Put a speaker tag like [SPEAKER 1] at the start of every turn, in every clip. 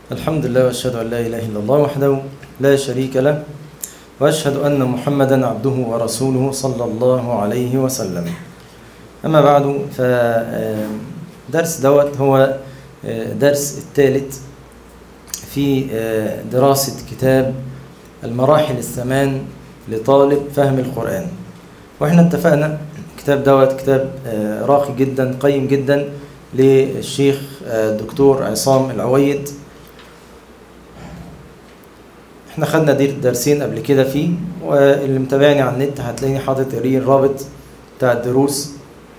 [SPEAKER 1] الحمد لله واشهد ان لا اله الا الله وحده لا شريك له واشهد ان محمدا عبده ورسوله صلى الله عليه وسلم اما بعد فدرس دوت هو درس الثالث في دراسة كتاب المراحل الثمان لطالب فهم القرآن واحنا اتفقنا الكتاب دوت كتاب راقي جدا قيم جدا للشيخ الدكتور عصام العويد احنا خدنا دي درسين قبل كده فيه واللي متابعني على النت هتلاقيني حاطط الرابط بتاع الدروس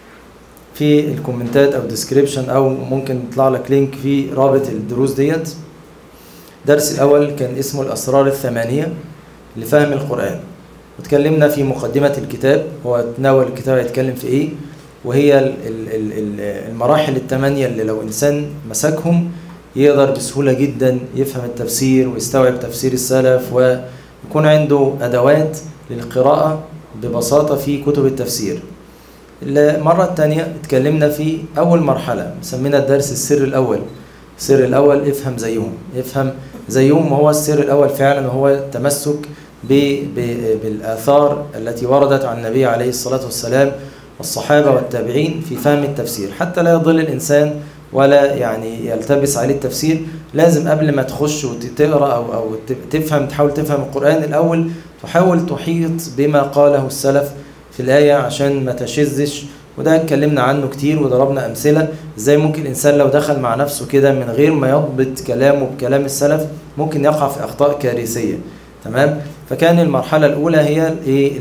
[SPEAKER 1] في الكومنتات او ديسكريبشن او ممكن يطلع لك لينك في رابط الدروس ديت الدرس الاول كان اسمه الاسرار الثمانيه لفهم القران وتكلمنا في مقدمه الكتاب هو تناول الكتاب هيتكلم في ايه وهي المراحل الثمانيه اللي لو انسان مسكهم يقدر بسهوله جدا يفهم التفسير ويستوعب تفسير السلف ويكون عنده ادوات للقراءه ببساطه في كتب التفسير المرة الثانية اتكلمنا في أول مرحلة سمينا الدرس السر الأول السر الأول افهم زيهم افهم زيهم وهو السر الأول فعلا وهو التمسك بالآثار التي وردت عن النبي عليه الصلاة والسلام والصحابة والتابعين في فهم التفسير حتى لا يضل الإنسان ولا يعني يلتبس عليه التفسير لازم قبل ما تخش وتقرا او او تفهم تحاول تفهم القرآن الأول تحاول تحيط بما قاله السلف في الآية عشان ما تشذش وده اتكلمنا عنه كتير وضربنا أمثلة ازاي ممكن الإنسان لو دخل مع نفسه كده من غير ما يضبط كلامه بكلام السلف ممكن يقع في أخطاء كارثية تمام فكان المرحلة الأولى هي الإيه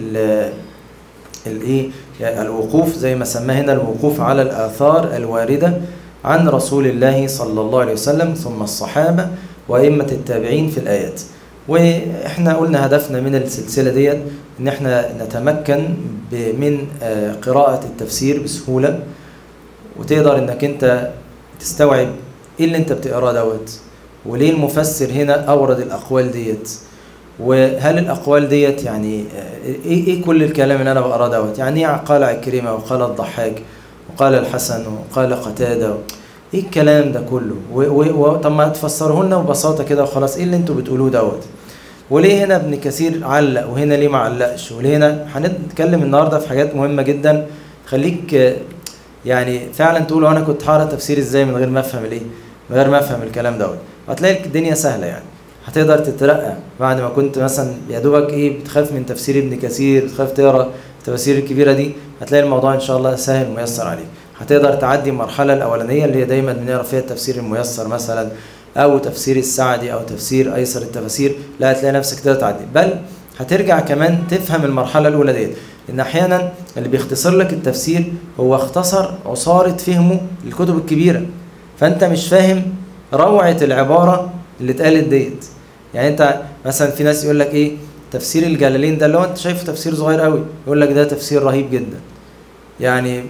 [SPEAKER 1] الإيه يعني الوقوف زي ما سماه هنا الوقوف على الآثار الواردة عن رسول الله صلى الله عليه وسلم ثم الصحابة وأئمة التابعين في الآيات واحنا قلنا هدفنا من السلسلة ديت ان احنا نتمكن من قراءة التفسير بسهولة وتقدر انك انت تستوعب ايه اللي انت بتقراه دوت وليه المفسر هنا اورد الاقوال ديت وهل الاقوال ديت يعني ايه ايه كل الكلام اللي انا بقراه دوت يعني ايه قال عكرمه وقال الضحاك وقال الحسن وقال قتاده ايه الكلام ده كله طب ما تفسره لنا ببساطه كده وخلاص ايه اللي انتوا بتقولوه دوت وليه هنا ابن كثير علق وهنا ليه ما علقش وليه هنا هنتكلم النهارده في حاجات مهمه جدا تخليك يعني فعلا تقول انا كنت هقرا تفسير ازاي من غير ما افهم الايه من غير ما افهم الكلام دوت هتلاقي الدنيا سهله يعني هتقدر تترقى بعد ما كنت مثلا يا دوبك ايه بتخاف من تفسير ابن كثير بتخاف تقرا التفاسير الكبيره دي هتلاقي الموضوع ان شاء الله سهل وميسر عليك هتقدر تعدي المرحله الاولانيه اللي هي دايما بنقرا فيها التفسير الميسر مثلا او تفسير السعدي او تفسير ايسر التفاسير لا هتلاقي نفسك تقدر تعدي بل هترجع كمان تفهم المرحله الاولى ديت ان احيانا اللي بيختصر لك التفسير هو اختصر عصاره فهمه للكتب الكبيره فانت مش فاهم روعه العباره اللي اتقالت ديت يعني انت مثلا في ناس يقول لك ايه تفسير الجلالين ده اللي هو انت شايفه تفسير صغير قوي يقول لك ده تفسير رهيب جدا يعني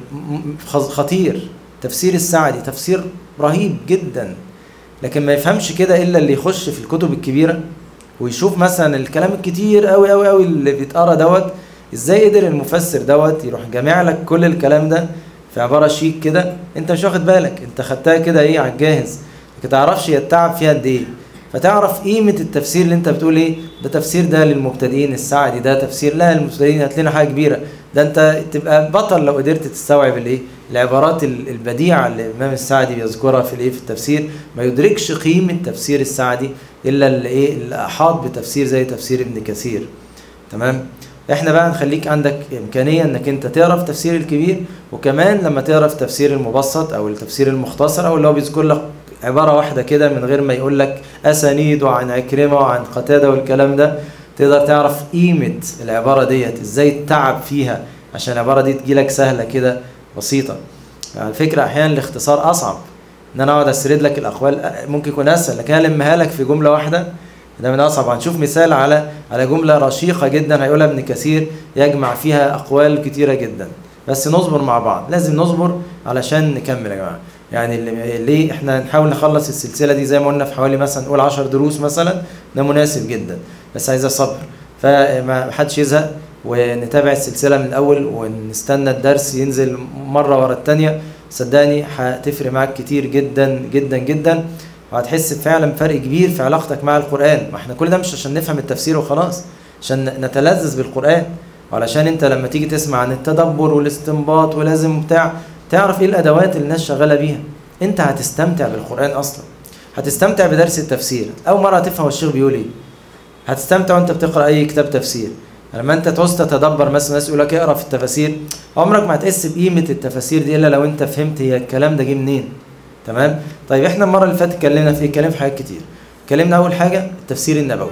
[SPEAKER 1] خطير تفسير السعدي تفسير رهيب جدا لكن ما يفهمش كده الا اللي يخش في الكتب الكبيره ويشوف مثلا الكلام الكتير قوي قوي قوي اللي بيتقرا دوت ازاي قدر المفسر دوت يروح جامع لك كل الكلام ده في عباره شيك كده انت مش واخد بالك انت خدتها كده ايه على الجاهز ما تعرفش هي التعب فيها قد ايه فتعرف قيمه التفسير اللي انت بتقول ايه ده تفسير ده للمبتدئين السعدي ده تفسير لا للمبتدئين هات لنا حاجه كبيره ده انت تبقى بطل لو قدرت تستوعب الايه العبارات البديعه اللي الامام السعدي بيذكرها في الايه في التفسير ما يدركش قيمه تفسير السعدي الا اللي ايه اللي احاط بتفسير زي تفسير ابن كثير تمام احنا بقى نخليك عندك امكانيه انك انت تقرا في تفسير الكبير وكمان لما تقرا في تفسير المبسط او التفسير المختصر او اللي هو بيذكر لك عباره واحده كده من غير ما يقول لك اسانيد وعن عكرمه وعن قتاده والكلام ده تقدر تعرف قيمه العباره ديت ازاي التعب فيها عشان العباره دي تجيلك سهله كده بسيطه على فكره احيانا الاختصار اصعب ان انا اقعد اسرد لك الاقوال ممكن يكون اسهل لكن انا المها لك في جمله واحده ده من اصعب هنشوف مثال على على جمله رشيقه جدا هيقولها ابن كثير يجمع فيها اقوال كتيره جدا بس نصبر مع بعض لازم نصبر علشان نكمل يا جماعه يعني اللي ليه احنا نحاول نخلص السلسله دي زي ما قلنا في حوالي مثلا نقول 10 دروس مثلا ده مناسب جدا بس عايزه صبر فما حدش يزهق ونتابع السلسله من الاول ونستنى الدرس ينزل مره ورا الثانيه صدقني هتفرق معاك كتير جدا جدا جدا وهتحس فعلا فرق كبير في علاقتك مع القرآن ما احنا كل ده مش عشان نفهم التفسير وخلاص عشان نتلذذ بالقرآن وعلشان انت لما تيجي تسمع عن التدبر والاستنباط ولازم بتاع تعرف ايه الادوات اللي الناس شغاله بيها انت هتستمتع بالقرآن اصلا هتستمتع بدرس التفسير اول مره هتفهم الشيخ بيقول ايه هتستمتع وانت بتقرا اي كتاب تفسير لما انت تعوز تتدبر مثلا الناس يقول لك اقرا في التفاسير عمرك ما هتحس بقيمه التفاسير دي الا لو انت فهمت هي الكلام ده جه منين تمام طيب احنا المره اللي فاتت اتكلمنا في اتكلمنا في حاجات كتير اتكلمنا اول حاجه التفسير النبوي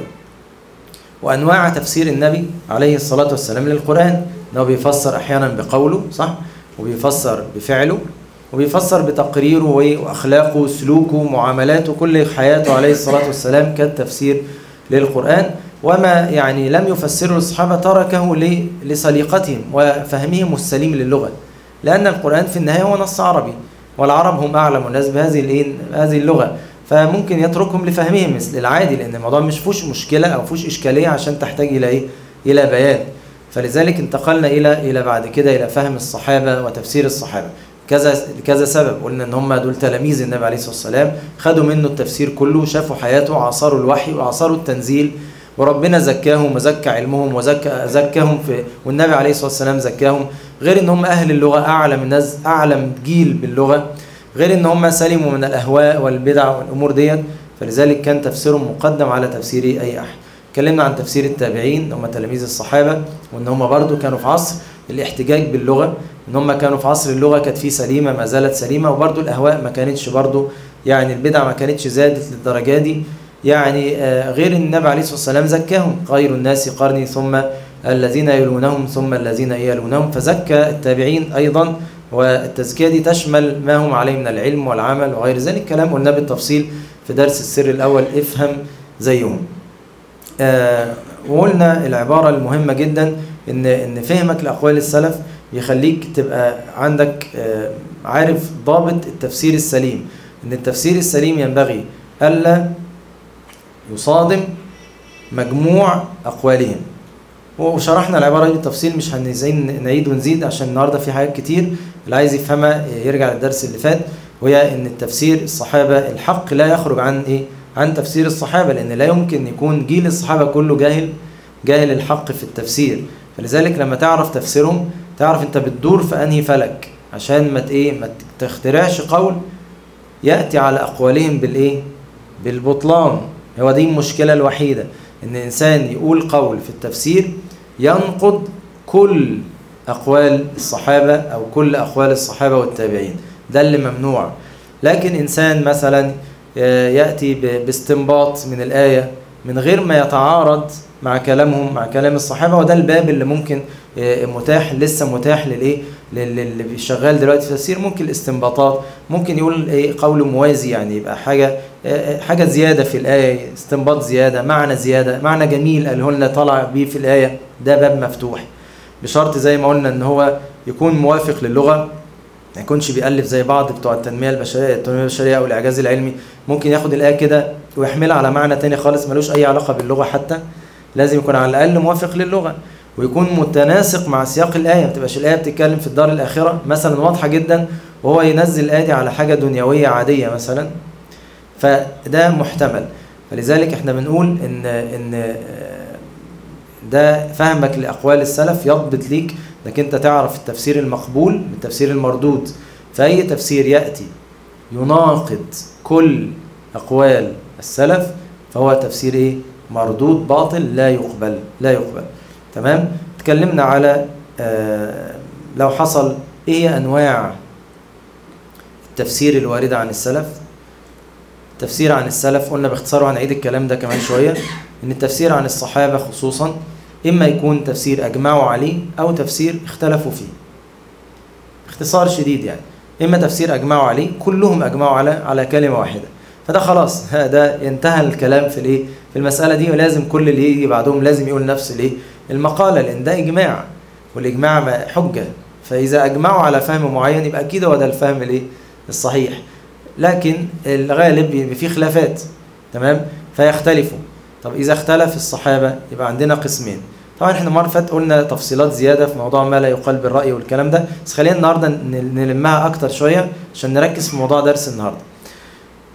[SPEAKER 1] وانواع تفسير النبي عليه الصلاه والسلام للقران ان هو بيفسر احيانا بقوله صح وبيفسر بفعله وبيفسر بتقريره واخلاقه وسلوكه ومعاملاته كل حياته عليه الصلاه والسلام كالتفسير للقران وما يعني لم يفسره الصحابه تركه لسليقتهم وفهمهم السليم للغه لان القران في النهايه هو نص عربي والعرب هم اعلم الناس بهذه الايه هذه اللغه فممكن يتركهم لفهمهم مثل العادي لان الموضوع مش فيهوش مشكله او فيهوش اشكاليه عشان تحتاج الى ايه الى بيان فلذلك انتقلنا الى الى بعد كده الى فهم الصحابه وتفسير الصحابه كذا لكذا سبب قلنا ان هم دول تلاميذ النبي عليه الصلاه والسلام خدوا منه التفسير كله شافوا حياته عاصروا الوحي وعاصروا التنزيل وربنا زكاهم وزكى علمهم وزكى زكاهم في والنبي عليه الصلاه والسلام زكاهم غير ان هم اهل اللغه اعلم الناس اعلم جيل باللغه غير ان هم سلموا من الاهواء والبدع والامور ديت فلذلك كان تفسيرهم مقدم على تفسير اي احد اتكلمنا عن تفسير التابعين هم تلاميذ الصحابه وان هم برضو كانوا في عصر الاحتجاج باللغه ان هم كانوا في عصر اللغه كانت فيه سليمه ما زالت سليمه وبرضو الاهواء ما كانتش برضو يعني البدع ما كانتش زادت للدرجه دي يعني غير النبي عليه الصلاه والسلام زكاهم خير الناس قرني ثم الذين يلونهم ثم الذين يلونهم فزكى التابعين ايضا والتزكيه دي تشمل ما هم عليه من العلم والعمل وغير ذلك كلام قلنا بالتفصيل في درس السر الاول افهم زيهم. آه وقلنا العباره المهمه جدا ان ان فهمك لاقوال السلف يخليك تبقى عندك آه عارف ضابط التفسير السليم ان التفسير السليم ينبغي الا يصادم مجموع اقوالهم وشرحنا العباره دي بالتفصيل مش عايزين نعيد ونزيد عشان النهارده في حاجات كتير اللي عايز يفهمها يرجع للدرس اللي فات وهي ان التفسير الصحابه الحق لا يخرج عن ايه؟ عن تفسير الصحابه لان لا يمكن يكون جيل الصحابه كله جاهل جاهل الحق في التفسير فلذلك لما تعرف تفسيرهم تعرف انت بتدور في انهي فلك عشان ما ايه ما تخترعش قول ياتي على اقوالهم بالايه؟ بالبطلان هو دي المشكله الوحيده ان انسان يقول قول في التفسير ينقض كل اقوال الصحابه او كل اقوال الصحابه والتابعين ده اللي ممنوع لكن انسان مثلا ياتي باستنباط من الايه من غير ما يتعارض مع كلامهم مع كلام الصحابه وده الباب اللي ممكن متاح لسه متاح للايه اللي شغال دلوقتي في التفسير ممكن الاستنباطات ممكن يقول ايه قول موازي يعني يبقى حاجه حاجه زياده في الايه استنباط زياده معنى زياده معنى جميل قاله لنا طلع بيه في الايه ده باب مفتوح بشرط زي ما قلنا ان هو يكون موافق للغه ما يكونش بيألف زي بعض بتوع التنميه البشريه التنميه البشريه او الاعجاز العلمي ممكن ياخد الايه كده ويحملها على معنى تاني خالص ملوش اي علاقه باللغه حتى لازم يكون على الاقل موافق للغه ويكون متناسق مع سياق الايه ما تبقاش الايه بتتكلم في الدار الاخره مثلا واضحه جدا وهو ينزل الايه دي على حاجه دنيويه عاديه مثلا فده محتمل فلذلك احنا بنقول ان ان ده فهمك لاقوال السلف يضبط ليك انك انت تعرف التفسير المقبول من التفسير المردود فاي تفسير ياتي يناقض كل اقوال السلف فهو تفسير ايه مردود باطل لا يقبل لا يقبل تمام اتكلمنا على آه لو حصل ايه انواع التفسير الوارده عن السلف التفسير عن السلف قلنا باختصار وهنعيد الكلام ده كمان شويه ان التفسير عن الصحابه خصوصا اما يكون تفسير اجمعوا عليه او تفسير اختلفوا فيه باختصار شديد يعني اما تفسير اجمعوا عليه كلهم اجمعوا على على كلمه واحده فده خلاص ده انتهى الكلام في الايه في المساله دي ولازم كل اللي يجي بعدهم لازم يقول نفس الايه المقاله لان ده اجماع والاجماع حجه فاذا اجمعوا على فهم معين يبقى اكيد هو ده الفهم الايه الصحيح لكن الغالب بيبقى فيه خلافات تمام فيختلفوا طب اذا اختلف الصحابه يبقى عندنا قسمين طبعا احنا المره اللي فاتت قلنا تفصيلات زياده في موضوع ما لا يقال بالراي والكلام ده بس خلينا النهارده نلمها اكتر شويه عشان نركز في موضوع درس النهارده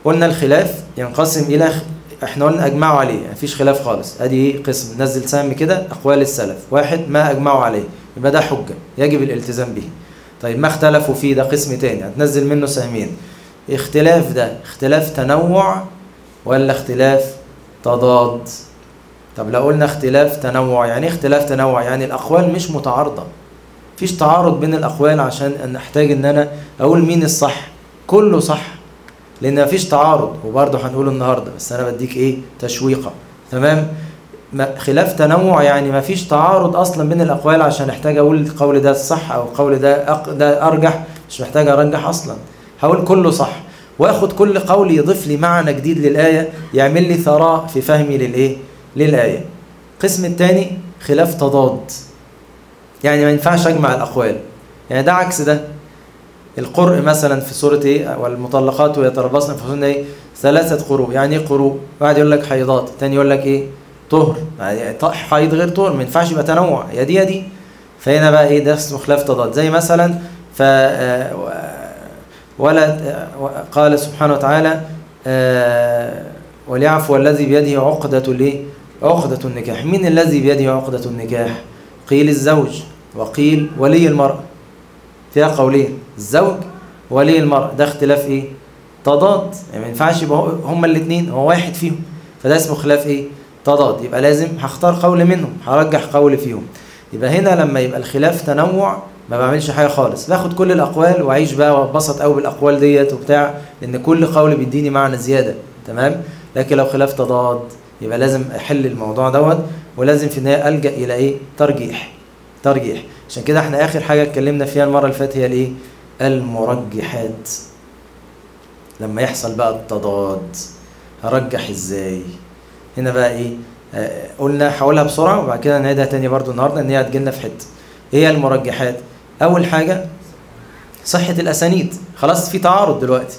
[SPEAKER 1] قلنا الخلاف ينقسم الى خ... احنا قلنا اجمعوا عليه مفيش خلاف خالص ادي ايه قسم نزل سهم كده اقوال السلف واحد ما اجمعوا عليه يبقى ده حجه يجب الالتزام به طيب ما اختلفوا فيه ده قسم تاني هتنزل منه سهمين اختلاف ده اختلاف تنوع ولا اختلاف تضاد طب لو قلنا اختلاف تنوع يعني ايه اختلاف تنوع يعني الاقوال مش متعارضه مفيش تعارض بين الاقوال عشان ان احتاج ان انا اقول مين الصح كله صح لان مفيش تعارض وبرضه هنقوله النهارده بس انا بديك ايه تشويقه تمام ما- خلاف تنوع يعني مفيش تعارض اصلا بين الاقوال عشان احتاج اقول القول ده الصح او القول ده أق... ده ارجح مش محتاج ارجح اصلا هقول كله صح واخد كل قول يضيف لي معنى جديد للايه يعمل لي ثراء في فهمي للايه للايه القسم الثاني خلاف تضاد يعني ما ينفعش اجمع الاقوال يعني ده عكس ده القرء مثلا في سوره ايه والمطلقات ويتربصن في سوره ايه ثلاثه قروء يعني ايه قروء واحد يقول لك حيضات تاني يقول لك ايه طهر يعني ط- حيض غير طهر ما ينفعش يبقى تنوع يا دي يا دي فهنا بقى ايه ده اسمه خلاف تضاد زي مثلا ف آه، و- ولا آه، قال سبحانه وتعالى آه، وليعفو الذي بيده عقدة الايه عقدة النكاح مين الذي بيده عقدة النكاح قيل الزوج وقيل ولي المرأة فيها قولين الزوج ولي المرأة ده اختلاف ايه تضاد يعني ما ينفعش يبقى هو- هما الاثنين هو واحد فيهم فده اسمه خلاف ايه تضاد يبقى لازم هختار قول منهم هرجح قول فيهم يبقى هنا لما يبقى الخلاف تنوع ما بعملش حاجه خالص باخد كل الاقوال واعيش بقى واتبسط قوي بالاقوال ديت وبتاع لان كل قول بيديني معنى زياده تمام لكن لو خلاف تضاد يبقى لازم احل الموضوع دوت ولازم في النهايه الجا الى ايه ترجيح ترجيح عشان كده احنا اخر حاجه اتكلمنا فيها المره اللي فاتت هي الايه المرجحات لما يحصل بقى التضاد هرجح ازاي هنا بقى ايه آه قلنا هقولها بسرعه وبعد كده نعيدها تاني برضو النهارده ان هي هتجيلنا في حته ايه هي المرجحات اول حاجه صحه الاسانيد خلاص في تعارض دلوقتي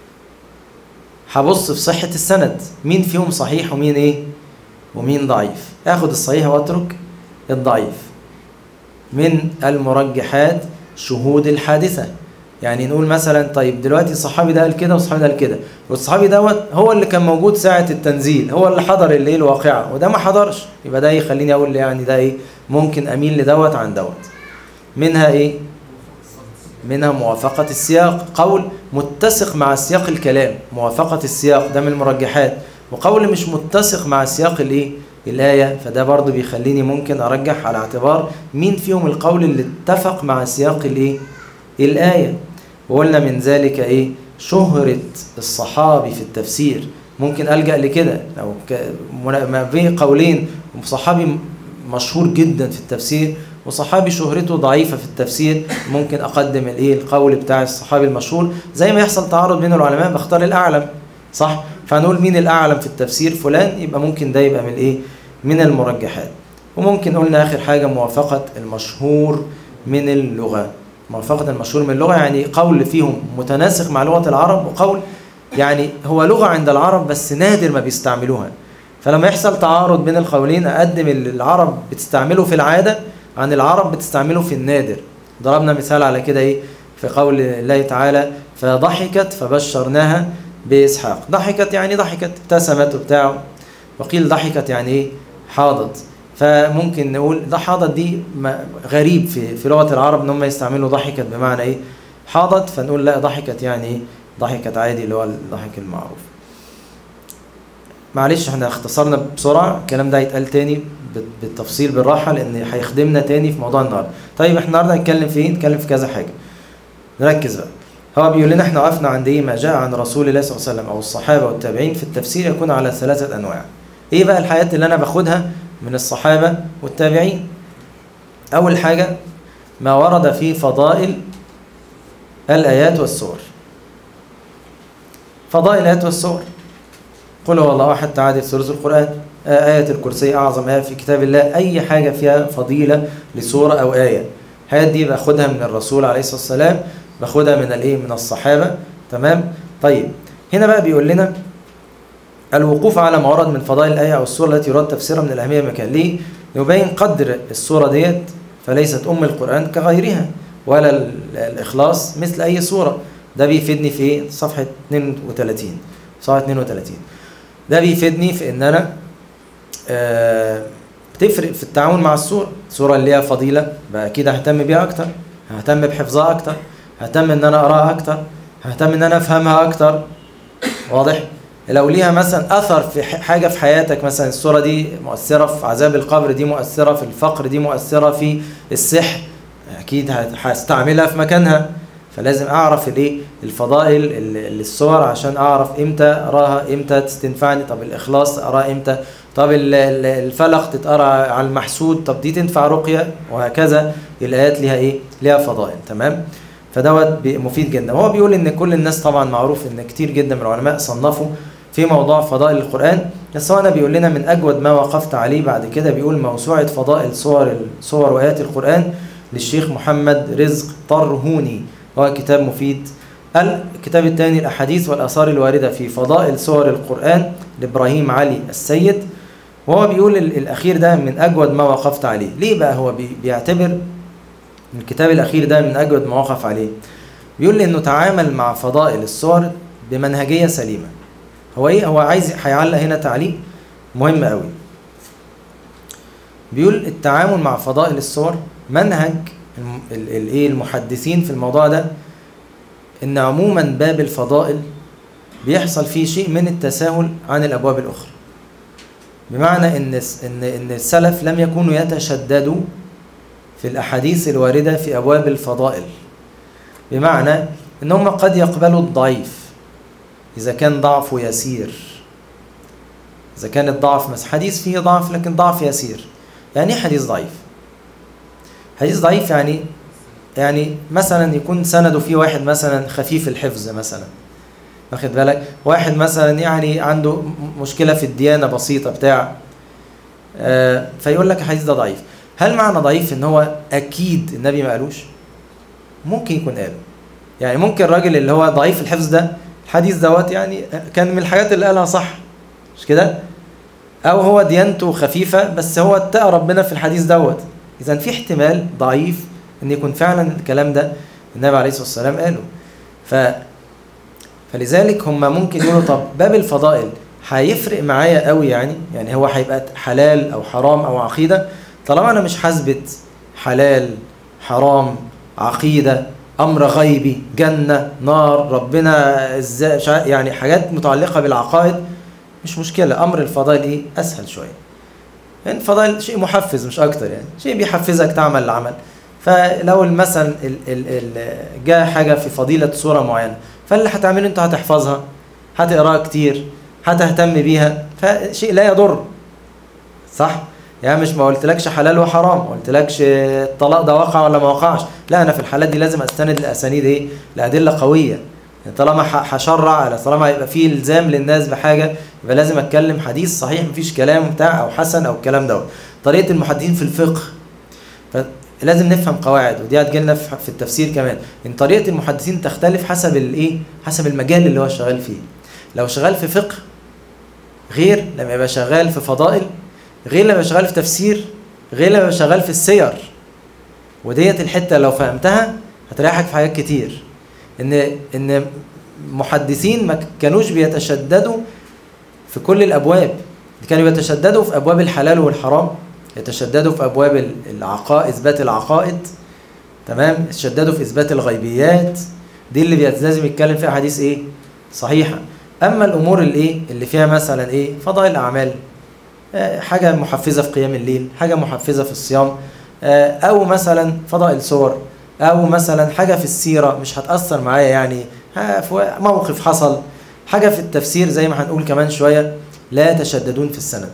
[SPEAKER 1] هبص في صحه السند مين فيهم صحيح ومين ايه ومين ضعيف اخد الصحيح واترك الضعيف من المرجحات شهود الحادثه يعني نقول مثلا طيب دلوقتي الصحابي ده قال كده والصحابي ده قال كده والصحابي دوت هو اللي كان موجود ساعة التنزيل هو اللي حضر الليل الواقعة وده ما حضرش يبقى ده يخليني أقول يعني ده إيه ممكن أميل لدوت عن دوت منها إيه منها موافقة السياق قول متسق مع سياق الكلام موافقة السياق ده من المرجحات وقول مش متسق مع سياق الإيه الآية فده برضو بيخليني ممكن أرجح على اعتبار مين فيهم القول اللي اتفق مع سياق الإيه الآية وقلنا من ذلك إيه شهرة الصحابي في التفسير ممكن ألجأ لكده لو ك- منا- ما بين قولين صحابي مشهور جدا في التفسير وصحابي شهرته ضعيفة في التفسير ممكن أقدم الإيه القول بتاع الصحابي المشهور زي ما يحصل تعارض بين العلماء بختار الأعلم صح فهنقول مين الأعلم في التفسير فلان يبقى ممكن ده يبقى من الإيه من المرجحات وممكن قلنا آخر حاجة موافقة المشهور من اللغة موافقة المشهور من اللغة يعني قول فيهم متناسق مع لغة العرب وقول يعني هو لغة عند العرب بس نادر ما بيستعملوها فلما يحصل تعارض بين القولين أقدم اللي العرب بتستعمله في العادة عن العرب بتستعمله في النادر ضربنا مثال على كده إيه في قول الله تعالى فضحكت فبشرناها بإسحاق ضحكت يعني ضحكت ابتسمت وبتاع وقيل ضحكت يعني إيه حاضت فممكن نقول ده حاضت دي ما- غريب في في لغه العرب ان هم يستعملوا ضحكت بمعنى ايه حاضت فنقول لا ضحكت يعني ايه ضحكت عادي اللي هو الضحك المعروف معلش احنا اختصرنا بسرعه الكلام ده هيتقال تاني بال- بالتفصيل بالراحه لان هيخدمنا تاني في موضوع النهارده طيب احنا النهارده هنتكلم في ايه نتكلم في كذا حاجه نركز بقى هو بيقول لنا احنا وقفنا عند ايه ما جاء عن رسول الله صلى الله عليه وسلم او الصحابه والتابعين في التفسير يكون على ثلاثه انواع ايه بقى الحاجات اللي انا باخدها من الصحابه والتابعين اول حاجه ما ورد في فضائل الايات والسور فضائل الايات والسور قل هو الله احد تعادل ثلث القران آه، آية الكرسي أعظم آية في كتاب الله أي حاجة فيها فضيلة لسورة أو آية الحاجات دي باخدها من الرسول عليه الصلاة والسلام باخدها من الإيه من الصحابة تمام طيب هنا بقى بيقول لنا الوقوف على ما ورد من فضائل الآية أو السورة التي يراد تفسيرها من الأهمية مكان ليه؟ يبين قدر السورة ديت فليست أم القرآن كغيرها ولا ال- الإخلاص مثل أي سورة ده بيفيدني في إيه؟ صفحة 32 صفحه 32 ده بيفيدني في ان انا آه بتفرق في التعامل مع الصورة الصورة اللي هي فضيلة بقى أكيد ههتم بيها أكتر ههتم بحفظها أكتر ههتم إن أنا أقراها أكتر ههتم إن أنا أفهمها أكتر واضح؟ لو ليها مثلا أثر في حاجة في حياتك مثلا الصورة دي مؤثرة في عذاب القبر دي مؤثرة في الفقر دي مؤثرة في السحر أكيد هستعملها في مكانها فلازم أعرف الإيه الفضائل للصور عشان أعرف إمتى أراها إمتى تستنفعني طب الإخلاص أراها إمتى طب الفلق تتقرا على المحسود طب دي تنفع رقيه وهكذا الايات ليها ايه ليها فضائل تمام فدوت مفيد جدا هو بيقول ان كل الناس طبعا معروف ان كتير جدا من العلماء صنفوا في موضوع فضائل القران بس هو انا بيقول لنا من اجود ما وقفت عليه بعد كده بيقول موسوعه فضائل صور صور وايات القران للشيخ محمد رزق طرهوني هو كتاب مفيد الكتاب الثاني الاحاديث والاثار الوارده في فضائل صور القران لابراهيم علي السيد وهو بيقول الأخير ده من أجود ما وقفت عليه ليه بقى هو بيعتبر الكتاب الأخير ده من أجود ما وقف عليه بيقول لي إنه تعامل مع فضائل الصور بمنهجية سليمة هو إيه هو عايز هيعلق هنا تعليق مهم قوي بيقول التعامل مع فضائل الصور منهج الايه المحدثين في الموضوع ده ان عموما باب الفضائل بيحصل فيه شيء من التساهل عن الابواب الاخرى بمعنى ان ان ان السلف لم يكونوا يتشددوا في الاحاديث الوارده في ابواب الفضائل بمعنى ان هم قد يقبلوا الضعيف اذا كان ضعفه يسير اذا كان الضعف مثلا حديث فيه ضعف لكن ضعف يسير يعني ايه حديث ضعيف حديث ضعيف يعني يعني مثلا يكون سنده فيه واحد مثلا خفيف الحفظ مثلا واخد بالك واحد مثلا يعني عنده مشكله في الديانه بسيطه بتاع آه فيقول لك الحديث ده ضعيف هل معنى ضعيف ان هو اكيد النبي ما قالوش ممكن يكون قاله يعني ممكن الراجل اللي هو ضعيف الحفظ ده الحديث دوت يعني كان من الحاجات اللي قالها صح مش كده او هو ديانته خفيفه بس هو اتقى ربنا في الحديث دوت اذا في احتمال ضعيف ان يكون فعلا الكلام ده النبي عليه الصلاه والسلام قاله ف فلذلك هم ممكن يقولوا طب باب الفضائل هيفرق معايا قوي يعني يعني هو هيبقى حلال او حرام او عقيده طالما انا مش حاسبت حلال حرام عقيده امر غيبي جنه نار ربنا ازاي يعني حاجات متعلقه بالعقائد مش مشكله امر الفضائل ايه اسهل شويه يعني الفضائل شيء محفز مش اكتر يعني شيء بيحفزك تعمل العمل فلو مثلا جاء حاجه في فضيله صوره معينه فاللي هتعمله انت هتحفظها هتقراها كتير هتهتم بيها فشيء لا يضر صح يعني مش ما قلتلكش حلال وحرام ما قلتلكش الطلاق ده وقع ولا ما وقعش لا انا في الحالات دي لازم استند لاسانيد ايه لادله قويه يعني طالما هشرع طالما هيبقى في الزام للناس بحاجه يبقى لازم اتكلم حديث صحيح مفيش كلام بتاع او حسن او الكلام دوت طريقه المحدثين في الفقه لازم نفهم قواعد ودي هتجيلنا في التفسير كمان ان طريقه المحدثين تختلف حسب الايه حسب المجال اللي هو شغال فيه لو شغال في فقه غير لما يبقى شغال في فضائل غير لما يبقى شغال في تفسير غير لما يبقى شغال في السير وديت الحته لو فهمتها هتريحك في حاجات كتير ان ان محدثين ما كانوش بيتشددوا في كل الابواب كانوا بيتشددوا في ابواب الحلال والحرام يتشددوا في ابواب العقائد اثبات العقائد تمام يتشددوا في اثبات الغيبيات دي اللي لازم يتكلم فيها حديث ايه صحيحه اما الامور الايه اللي فيها مثلا ايه فضائل الاعمال حاجه محفزه في قيام الليل حاجه محفزه في الصيام او مثلا فضائل صور او مثلا حاجه في السيره مش هتاثر معايا يعني في موقف حصل حاجه في التفسير زي ما هنقول كمان شويه لا يتشددون في السند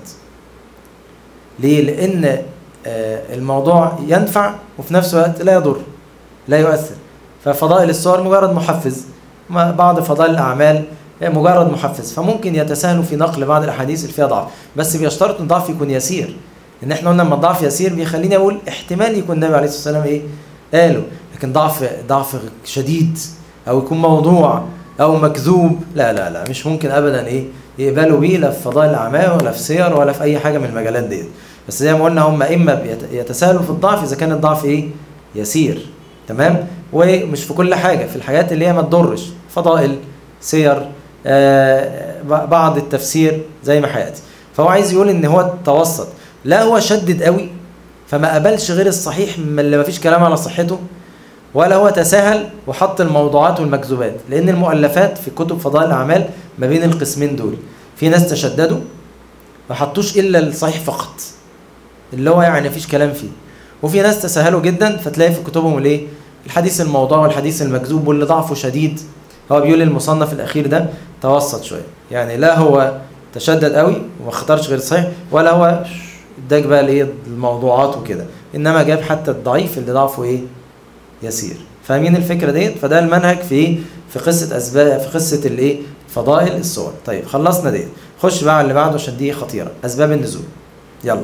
[SPEAKER 1] ليه لان الموضوع ينفع وفي نفس الوقت لا يضر لا يؤثر ففضائل الصور مجرد محفز بعض فضائل الاعمال مجرد محفز فممكن يتساهلوا في نقل بعض الاحاديث اللي فيها ضعف بس بيشترط ان الضعف يكون يسير ان احنا قلنا لما الضعف يسير بيخليني اقول احتمال يكون النبي عليه الصلاه والسلام ايه قاله لكن ضعف ضعف شديد او يكون موضوع او مكذوب لا لا لا مش ممكن ابدا ايه يقبلوا بيه لا في فضائل الاعمال ولا في سير ولا في اي حاجه من المجالات ديت بس زي ما قلنا هم اما يتساهلوا في الضعف اذا كان الضعف ايه يسير تمام ومش في كل حاجه في الحاجات اللي هي ما تضرش فضائل سير آه، ب- بعض التفسير زي ما هياتي فهو عايز يقول ان هو توسط لا هو شدد قوي فما قبلش غير الصحيح من اللي ما فيش كلام على صحته ولا هو تساهل وحط الموضوعات والمكذوبات لان المؤلفات في كتب فضائل الاعمال ما بين القسمين دول في ناس تشددوا ما حطوش الا الصحيح فقط اللي هو يعني مفيش كلام فيه وفي ناس تساهلوا جدا فتلاقي في كتبهم الايه الحديث الموضوع والحديث المكذوب واللي ضعفه شديد هو بيقول المصنف الاخير ده توسط شويه يعني لا هو تشدد قوي وما اختارش غير الصحيح ولا هو اداك بقى الايه الموضوعات وكده انما جاب حتى الضعيف اللي ضعفه ايه يسير فاهمين الفكره ديت فده المنهج في ايه في قصه اسباب في قصه الايه فضائل الصور طيب خلصنا ديت خش بقى على اللي بعده عشان دي خطيره اسباب النزول يلا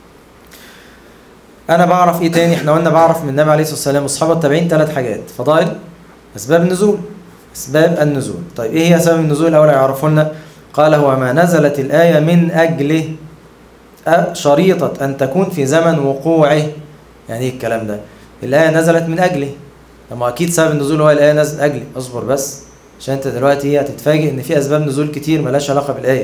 [SPEAKER 1] انا بعرف ايه تاني احنا قلنا بعرف من النبي عليه الصلاه والسلام واصحابه التابعين ثلاث حاجات فضائل اسباب النزول اسباب النزول طيب ايه هي اسباب النزول الاول يعرفوا لنا قال هو ما نزلت الايه من اجله أ- شريطه ان تكون في زمن وقوعه يعني ايه الكلام ده الايه نزلت من اجله لما اكيد سبب النزول هو الايه نزلت من اجله اصبر بس عشان انت دلوقتي ايه هتتفاجئ ان في اسباب نزول كتير ملهاش علاقه بالايه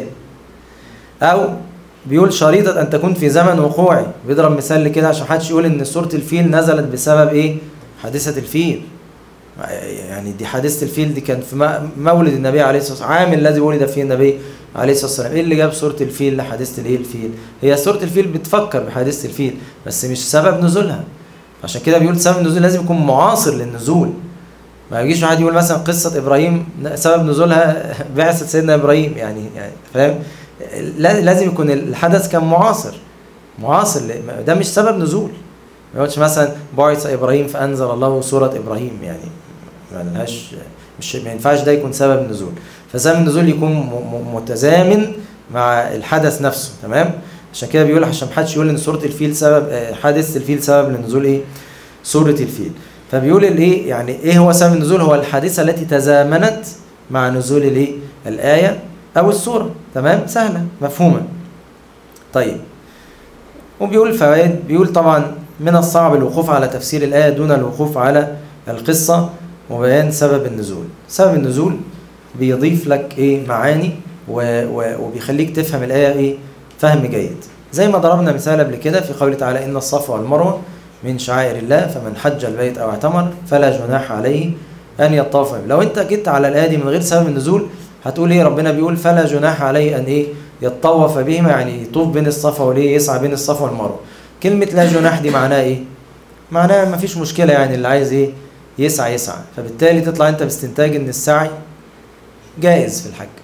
[SPEAKER 1] او بيقول شريطة أن تكون في زمن وقوعي بيضرب مثال كده عشان محدش يقول إن سورة الفيل نزلت بسبب إيه؟ حادثة الفيل يعني دي حادثة الفيل دي كان في م- مولد النبي عليه الصلاة والسلام عام الذي ولد فيه النبي عليه الصلاة والسلام إيه اللي جاب سورة الفيل لحادثة الإيه الفيل؟ هي سورة الفيل بتفكر بحادثة الفيل بس مش سبب نزولها عشان كده بيقول سبب النزول لازم يكون معاصر للنزول ما يجيش واحد يقول مثلا قصة إبراهيم سبب نزولها بعثة سيدنا إبراهيم يعني يعني فاهم؟ لا- لازم يكون الحدث كان معاصر معاصر ل- ده مش سبب نزول ما يقولش مثلا بعث ابراهيم فانزل الله سوره ابراهيم يعني ما لهاش مش ما ينفعش ده يكون سبب نزول فسبب النزول يكون م- م- متزامن مع الحدث نفسه تمام عشان كده بيقول عشان محدش يقول ان سوره الفيل سبب آه، حادثه الفيل سبب لنزول ايه سوره الفيل فبيقول الايه يعني ايه هو سبب النزول هو الحادثه التي تزامنت مع نزول الايه الايه او السوره تمام سهله مفهومه طيب وبيقول فوائد بيقول طبعا من الصعب الوقوف على تفسير الآية دون الوقوف على القصة وبيان سبب النزول سبب النزول بيضيف لك ايه معاني و و وبيخليك تفهم الآية ايه فهم جيد زي ما ضربنا مثال قبل كده في قوله تعالى إن الصفا والمروة من شعائر الله فمن حج البيت أو اعتمر فلا جناح عليه أن يطاف بهم. لو أنت جيت على الآية دي من غير سبب النزول هتقول ايه ربنا بيقول فلا جناح عليه أن ايه يتطوف بهما يعني يطوف بين الصفا وليه يسعى بين الصفا والمروة كلمة لا جناح دي معناها ايه؟ معناها مفيش مشكلة يعني اللي عايز ايه؟ يسعى يسعى فبالتالي تطلع انت باستنتاج ان السعي جائز في الحج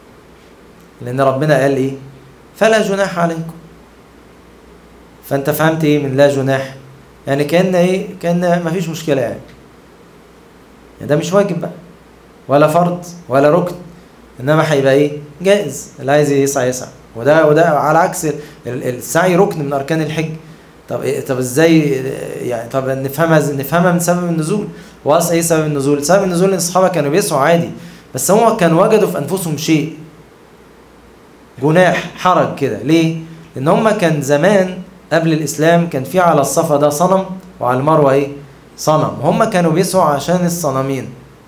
[SPEAKER 1] لان ربنا قال ايه؟ فلا جناح عليكم فانت فهمت ايه من لا جناح؟ يعني كأن ايه؟ كأن مفيش مشكلة يعني يعني ده مش واجب بقى ولا فرض ولا ركن انما هيبقى ايه؟ جائز اللي عايز يسعى يسعى وده وده على عكس ال- ال- السعي ركن من اركان الحج طب إيه طب ازاي يعني طب نفهمها إز- نفهمها من سبب النزول واصل ايه سبب النزول؟ سبب النزول ان الصحابه كانوا بيسعوا عادي بس هم كانوا وجدوا في انفسهم شيء جناح حرج كده ليه؟ لان هم كان زمان قبل الاسلام كان في على الصفا ده صنم وعلى المروه ايه؟ صنم هم كانوا بيسعوا عشان الصنمين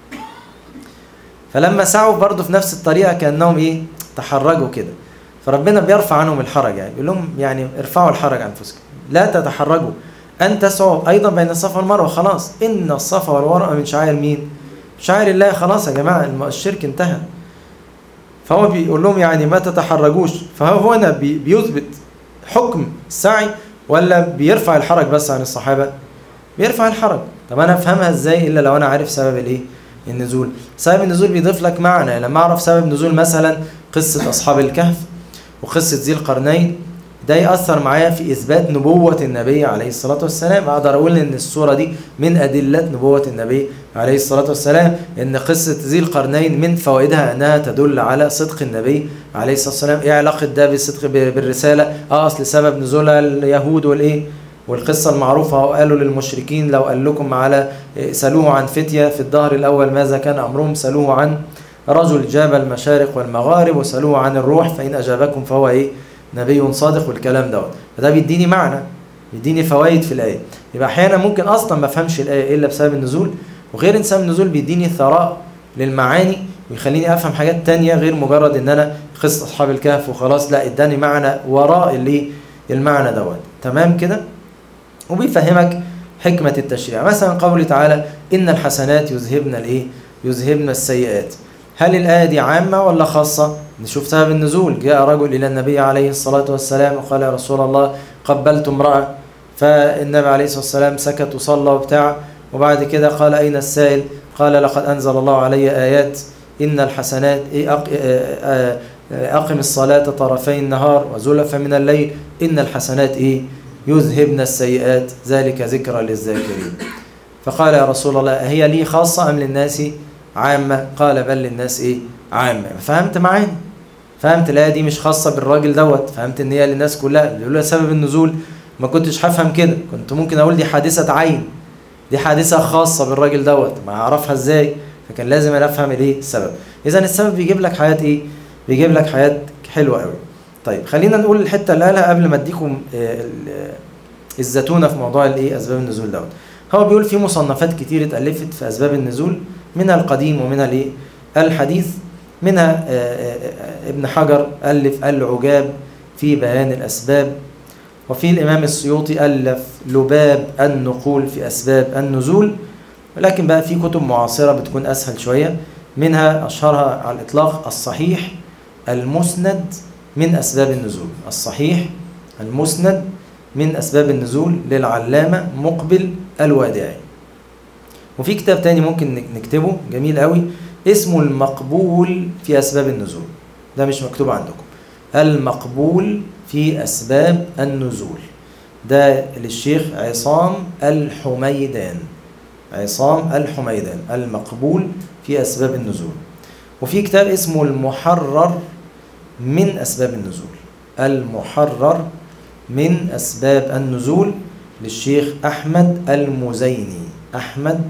[SPEAKER 1] فلما سعوا برضه في نفس الطريقه كانهم ايه؟ تحرجوا كده فربنا بيرفع عنهم الحرج يعني بيقول لهم يعني ارفعوا الحرج عن انفسكم لا تتحرجوا ان تسعوا ايضا بين الصفا والمروه خلاص ان الصفا والمروه من شعائر مين؟ شعائر الله خلاص يا جماعه الم- الشرك انتهى فهو بيقول لهم يعني ما تتحرجوش فهو هنا بي- بيثبت حكم السعي ولا بيرفع الحرج بس عن الصحابه؟ بيرفع الحرج طب انا افهمها ازاي الا لو انا عارف سبب الايه؟ النزول سبب النزول بيضيف لك معنى لما اعرف سبب نزول مثلا قصه اصحاب الكهف وقصه ذي القرنين ده يأثر معايا في إثبات نبوة النبي عليه الصلاة والسلام أقدر أقول إن الصورة دي من أدلة نبوة النبي عليه الصلاة والسلام إن قصة ذي القرنين من فوائدها أنها تدل على صدق النبي عليه الصلاة والسلام إيه علاقة ده بالصدق ب- بالرسالة آه أصل سبب نزولها اليهود والإيه والقصة المعروفة وقالوا للمشركين لو قال لكم على سألوه عن فتية في الدهر الأول ماذا كان أمرهم سألوه عن رجل جاب المشارق والمغارب وسألوه عن الروح فإن أجابكم فهو إيه نبي صادق والكلام دوت فده بيديني معنى بيديني فوائد في الآية يبقى أحيانا ممكن أصلا ما أفهمش الآية إلا بسبب النزول وغير إن سبب النزول بيديني ثراء للمعاني ويخليني افهم حاجات تانية غير مجرد ان انا قصة اصحاب الكهف وخلاص لا اداني معنى وراء اللي المعنى دوت تمام كده وبيفهمك حكمة التشريع مثلا قوله تعالى إن الحسنات يذهبن الإيه؟ يذهبن السيئات هل الآية دي عامة ولا خاصة؟ نشوف سبب النزول جاء رجل إلى النبي عليه الصلاة والسلام وقال يا رسول الله قبلت امرأة فالنبي عليه الصلاة والسلام سكت وصلى وبتاع وبعد كده قال أين السائل؟ قال لقد أنزل الله علي آيات إن الحسنات إيه أق- آه، آه، أقم الصلاة طرفي النهار وزلفا من الليل إن الحسنات إيه؟ يذهبن السيئات ذلك ذكرى للذاكرين فقال يا رسول الله هي لي خاصة أم للناس عامة قال بل للناس إيه عامة فهمت معانا فهمت الآية دي مش خاصة بالراجل دوت فهمت إن هي للناس كلها لولا سبب النزول ما كنتش هفهم كده كنت ممكن أقول دي حادثة عين دي حادثة خاصة بالراجل دوت ما أعرفها إزاي فكان لازم أنا أفهم الإيه السبب إذا السبب بيجيب لك حياة إيه بيجيب لك حياة حلوة قوي طيب خلينا نقول الحته اللي قالها قبل ما اديكم آه، ال- آه، الزتونه في موضوع الايه اسباب النزول دوت هو بيقول في مصنفات كتير اتالفت في اسباب النزول منها القديم ومنها الايه الحديث منها آه، آه، آه، ابن حجر الف العجاب في بيان الاسباب وفي الامام السيوطي الف لباب النقول في اسباب النزول ولكن بقى في كتب معاصره بتكون اسهل شويه منها اشهرها على الاطلاق الصحيح المسند من أسباب النزول الصحيح المسند من أسباب النزول للعلامة مقبل الوادعي وفي كتاب تاني ممكن نك- نكتبه جميل قوي اسمه المقبول في أسباب النزول ده مش مكتوب عندكم المقبول في أسباب النزول ده للشيخ عصام الحميدان عصام الحميدان المقبول في أسباب النزول وفي كتاب اسمه المحرر من أسباب النزول المحرر من أسباب النزول للشيخ أحمد المزيني أحمد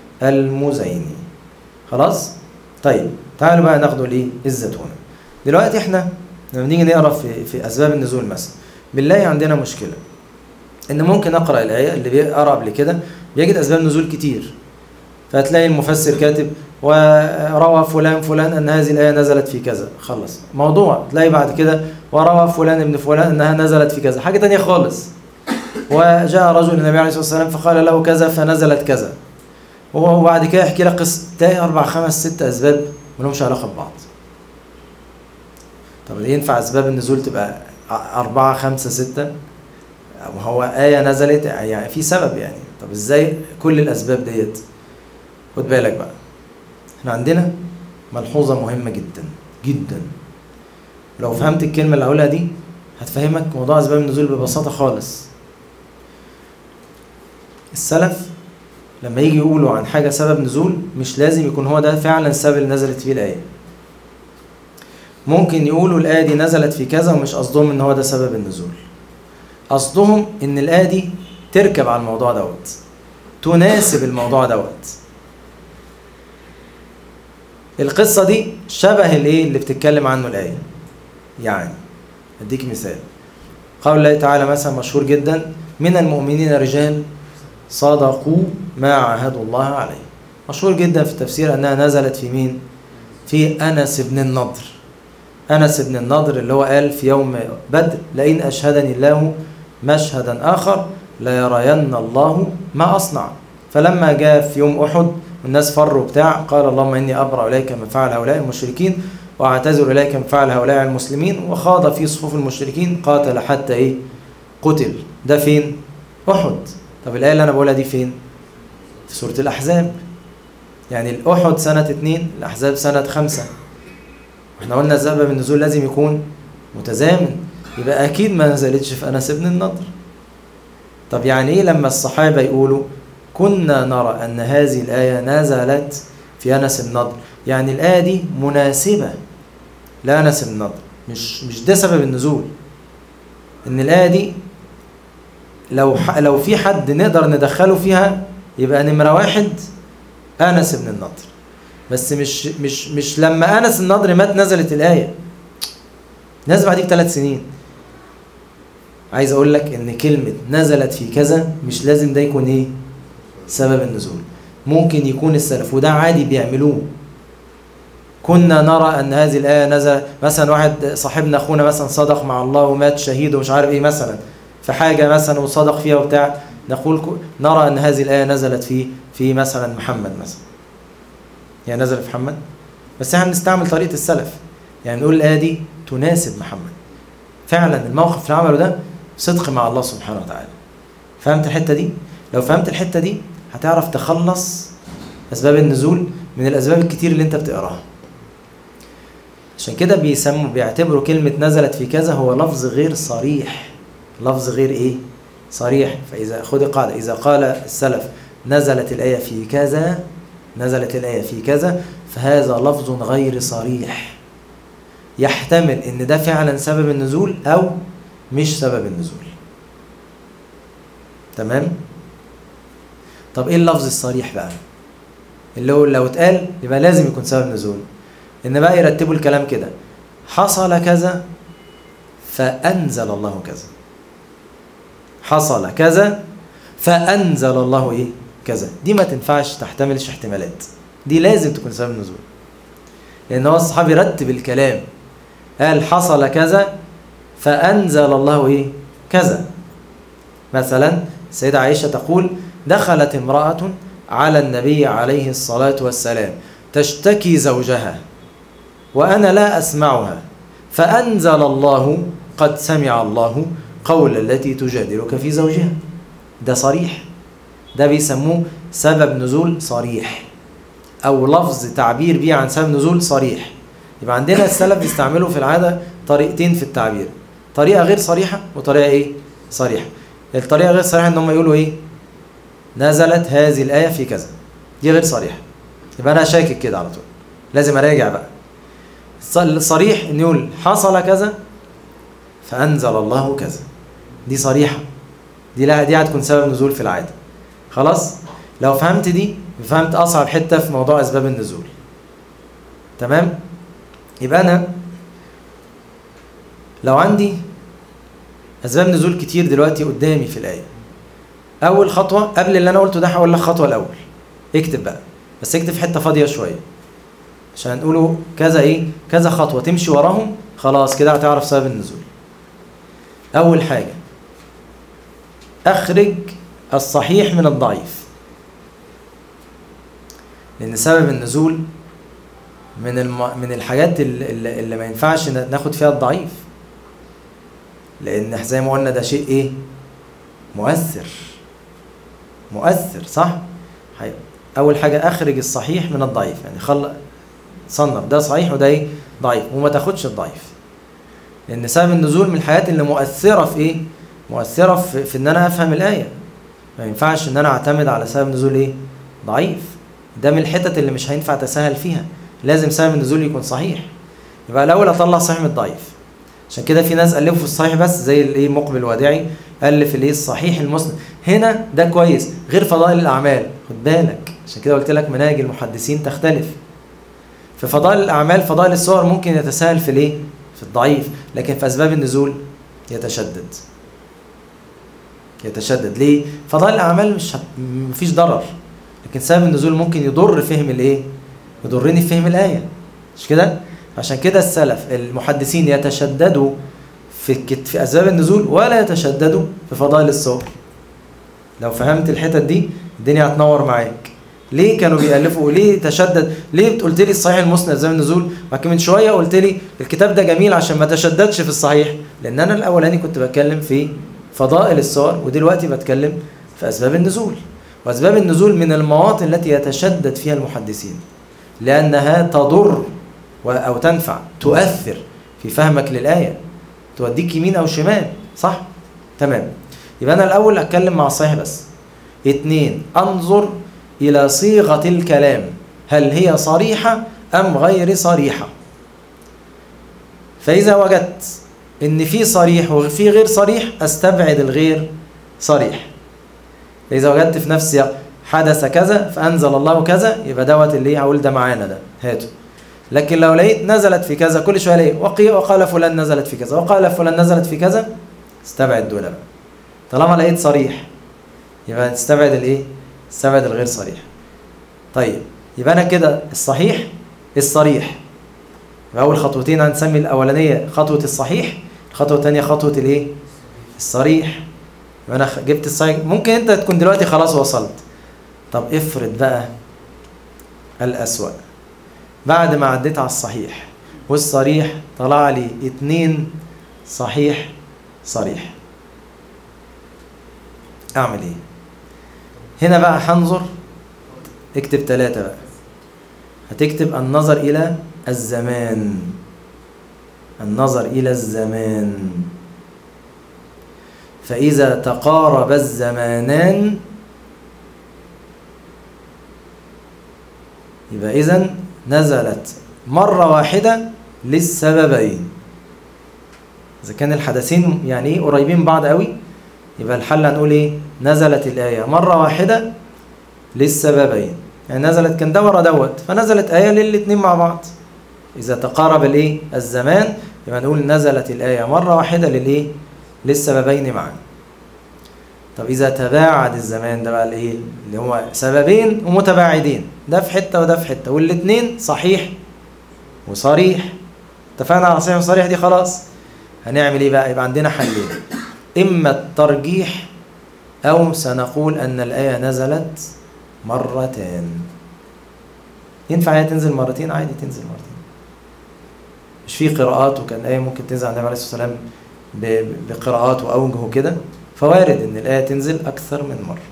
[SPEAKER 1] المزيني خلاص طيب تعالوا بقى ناخدوا الايه الزتونه دلوقتي احنا لما نيجي نقرا في في اسباب النزول مثلا بنلاقي عندنا مشكله ان ممكن اقرا الايه اللي بيقرا قبل كده بيجد اسباب نزول كتير فهتلاقي المفسر كاتب وروى فلان فلان ان هذه الايه نزلت في كذا خلص موضوع تلاقي بعد كده وروى فلان ابن فلان انها نزلت في كذا حاجه تانية خالص وجاء رجل النبي عليه الصلاه والسلام فقال له كذا فنزلت كذا وبعد كده يحكي لك قصه تلاقي اربع خمس ست اسباب ملهمش علاقه ببعض طب ينفع اسباب النزول تبقى أربعة خمسة ستة وهو آية نزلت يعني في سبب يعني طب ازاي كل الأسباب ديت خد بالك بقى احنا عندنا ملحوظة مهمة جدا جدا لو فهمت الكلمة اللي هقولها دي هتفهمك موضوع أسباب النزول ببساطة خالص السلف لما يجي يقولوا عن حاجة سبب نزول مش لازم يكون هو ده فعلا السبب اللي نزلت فيه الآية ممكن يقولوا الآية دي نزلت في كذا ومش قصدهم إن هو ده سبب النزول قصدهم إن الآية دي تركب على الموضوع دوت تناسب الموضوع دوت القصة دي شبه الإيه اللي بتتكلم عنه الآية يعني أديك مثال قول الله تعالى مثلا مشهور جدا من المؤمنين رجال صدقوا ما عاهدوا الله عليه مشهور جدا في التفسير أنها نزلت في مين؟ في أنس بن النضر أنس بن النضر اللي هو قال في يوم بدر لئن أشهدني الله مشهدا آخر ليرين الله ما أصنع فلما جاء في يوم أحد والناس فروا بتاع قال اللهم إني أبرأ إليك من فعل هؤلاء المشركين وأعتذر إليك من فعل هؤلاء المسلمين وخاض في صفوف المشركين قاتل حتى إيه قتل ده فين أحد طب الآية اللي أنا بقولها دي فين في سورة الأحزاب يعني الأحد سنة اتنين الأحزاب سنة خمسة احنا قلنا سبب النزول لازم يكون متزامن يبقى اكيد ما نزلتش في انس بن النضر طب يعني ايه لما الصحابه يقولوا كنا نرى ان هذه الايه نزلت في انس بن النضر يعني الايه دي مناسبه لانس بن النضر مش مش ده سبب النزول ان الايه دي لو ح... لو في حد نقدر ندخله فيها يبقى نمره واحد انس بن النضر بس مش مش مش لما انس النضر مات نزلت الايه نزل بعديه بثلاث سنين عايز اقول لك ان كلمه نزلت في كذا مش لازم ده يكون ايه سبب النزول ممكن يكون السلف وده عادي بيعملوه كنا نرى ان هذه الايه نزل مثلا واحد صاحبنا اخونا مثلا صدق مع الله ومات شهيد ومش عارف ايه مثلا في حاجه مثلا وصدق فيها وبتاع نقول ك- نرى ان هذه الايه نزلت في في مثلا محمد مثلا يعني نزل في محمد بس احنا بنستعمل طريقه السلف يعني نقول الايه دي تناسب محمد فعلا الموقف اللي عمله ده صدق مع الله سبحانه وتعالى فهمت الحته دي لو فهمت الحته دي هتعرف تخلص اسباب النزول من الاسباب الكتير اللي انت بتقراها عشان كده بيسموا بيعتبروا كلمة نزلت في كذا هو لفظ غير صريح لفظ غير ايه صريح فإذا خد قاعدة إذا قال السلف نزلت الآية في كذا نزلت الآية في كذا فهذا لفظ غير صريح يحتمل ان ده فعلا سبب النزول او مش سبب النزول تمام طب ايه اللفظ الصريح بقى اللي هو لو اتقال يبقى لازم يكون سبب نزول ان بقى يرتبوا الكلام كده حصل كذا فانزل الله كذا حصل كذا فانزل الله ايه كذا دي ما تنفعش تحتملش احتمالات دي لازم تكون سبب نزول لان هو الصحابي رتب الكلام قال حصل كذا فانزل الله ايه كذا مثلا السيدة عائشة تقول دخلت امرأة على النبي عليه الصلاة والسلام تشتكي زوجها وأنا لا أسمعها فأنزل الله قد سمع الله قول التي تجادلك في زوجها ده صريح ده بيسموه سبب نزول صريح أو لفظ تعبير بيه عن سبب نزول صريح يبقى عندنا السلف بيستعملوا في العادة طريقتين في التعبير طريقة غير صريحة وطريقة إيه؟ صريحة الطريقة غير صريحة إن هم يقولوا إيه؟ نزلت هذه الآية في كذا دي غير صريحة يبقى أنا شاكك كده على طول لازم أراجع بقى الصريح إن يقول حصل كذا فأنزل الله كذا دي صريحة دي لا دي هتكون سبب نزول في العادة خلاص لو فهمت دي فهمت أصعب حتة في موضوع أسباب النزول تمام يبقى أنا لو عندي أسباب نزول كتير دلوقتي قدامي في الآية أول خطوة قبل اللي أنا قلته ده هقول لك خطوة الأول اكتب بقى بس اكتب في حتة فاضية شوية عشان نقوله كذا إيه كذا خطوة تمشي وراهم خلاص كده هتعرف سبب النزول أول حاجة أخرج الصحيح من الضعيف لأن سبب النزول من الم... من الحاجات اللي, اللي ما ينفعش ناخد فيها الضعيف لأن زي ما قلنا ده شيء إيه؟ مؤثر مؤثر صح؟ حي... أول حاجة أخرج الصحيح من الضعيف يعني خل صنف ده صحيح وده إيه؟ ضعيف وما تاخدش الضعيف لأن سبب النزول من الحاجات اللي مؤثرة في إيه؟ مؤثرة في, في إن أنا أفهم الآية ما ينفعش إن أنا أعتمد على سبب نزول إيه؟ ضعيف ده من الحتت اللي مش هينفع تساهل فيها لازم سبب النزول يكون صحيح يبقى الأول أطلع صحيح من الضعيف عشان كده في ناس ألفوا في الصحيح بس زي الايه مقبل الوداعي ألف الايه الصحيح المسند هنا ده كويس غير فضائل الأعمال خد بالك عشان كده قلت لك مناهج المحدثين تختلف في فضائل الأعمال فضائل الصور ممكن يتساهل في الايه في الضعيف لكن في أسباب النزول يتشدد يتشدد ليه فضائل الأعمال مش هت... مفيش ضرر لكن سبب النزول ممكن يضر فهم الايه يضرني في فهم الآية مش كده عشان كده السلف المحدثين يتشددوا في في اسباب النزول ولا يتشددوا في فضائل الصور لو فهمت الحتت دي الدنيا هتنور معاك ليه كانوا بيألفوا ليه تشدد ليه قلت لي الصحيح المسند اسباب النزول بعد من شويه قلت لي الكتاب ده جميل عشان ما تشددش في الصحيح لان انا الاولاني كنت بتكلم في فضائل الصور ودلوقتي بتكلم في اسباب النزول واسباب النزول من المواطن التي يتشدد فيها المحدثين لانها تضر أو تنفع تؤثر في فهمك للآية توديك يمين أو شمال صح؟ تمام يبقى أنا الأول أتكلم مع الصحيح بس اتنين أنظر إلى صيغة الكلام هل هي صريحة أم غير صريحة فإذا وجدت إن في صريح وفي غير صريح أستبعد الغير صريح فإذا وجدت في نفسي حدث كذا فأنزل الله كذا يبقى دوت اللي هقول ده معانا ده هاته لكن لو لقيت نزلت في كذا كل شويه الاقي وقي وقال فلان نزلت في كذا وقال فلان نزلت في كذا استبعد دول بقى طالما لقيت صريح يبقى تستبعد الايه استبعد الغير صريح طيب يبقى انا كده الصحيح الصريح يبقى اول خطوتين هنسمي الاولانيه خطوه الصحيح الخطوه الثانيه خطوه الايه الصريح يبقى انا جبت الصحيح ممكن انت تكون دلوقتي خلاص وصلت طب افرض بقى الأسوأ بعد ما عديت على الصحيح والصريح طلع لي اتنين صحيح صريح اعمل ايه هنا بقى هنظر اكتب ثلاثة بقى هتكتب النظر إلى الزمان النظر إلى الزمان فإذا تقارب الزمانان يبقى إذا نزلت مرة واحدة للسببين إذا كان الحدثين يعني إيه قريبين بعض قوي يبقى الحل هنقول إيه نزلت الآية مرة واحدة للسببين يعني نزلت كان ده ورا دوت فنزلت آية للاتنين مع بعض إذا تقارب الإيه الزمان يبقى نقول نزلت الآية مرة واحدة للإيه للسببين معا طب إذا تباعد الزمان ده بقى الإيه اللي هو سببين ومتباعدين ده في حتة وده في حتة والاتنين صحيح وصريح اتفقنا على صحيح وصريح دي خلاص هنعمل ايه بقى يبقى عندنا حلين اما الترجيح او سنقول ان الايه نزلت مرتان ينفع هي تنزل مرتين عادي تنزل مرتين مش في قراءات وكان الايه ممكن تنزل عن النبي عليه الصلاه والسلام بقراءات واوجه وكده فوارد ان الايه تنزل اكثر من مره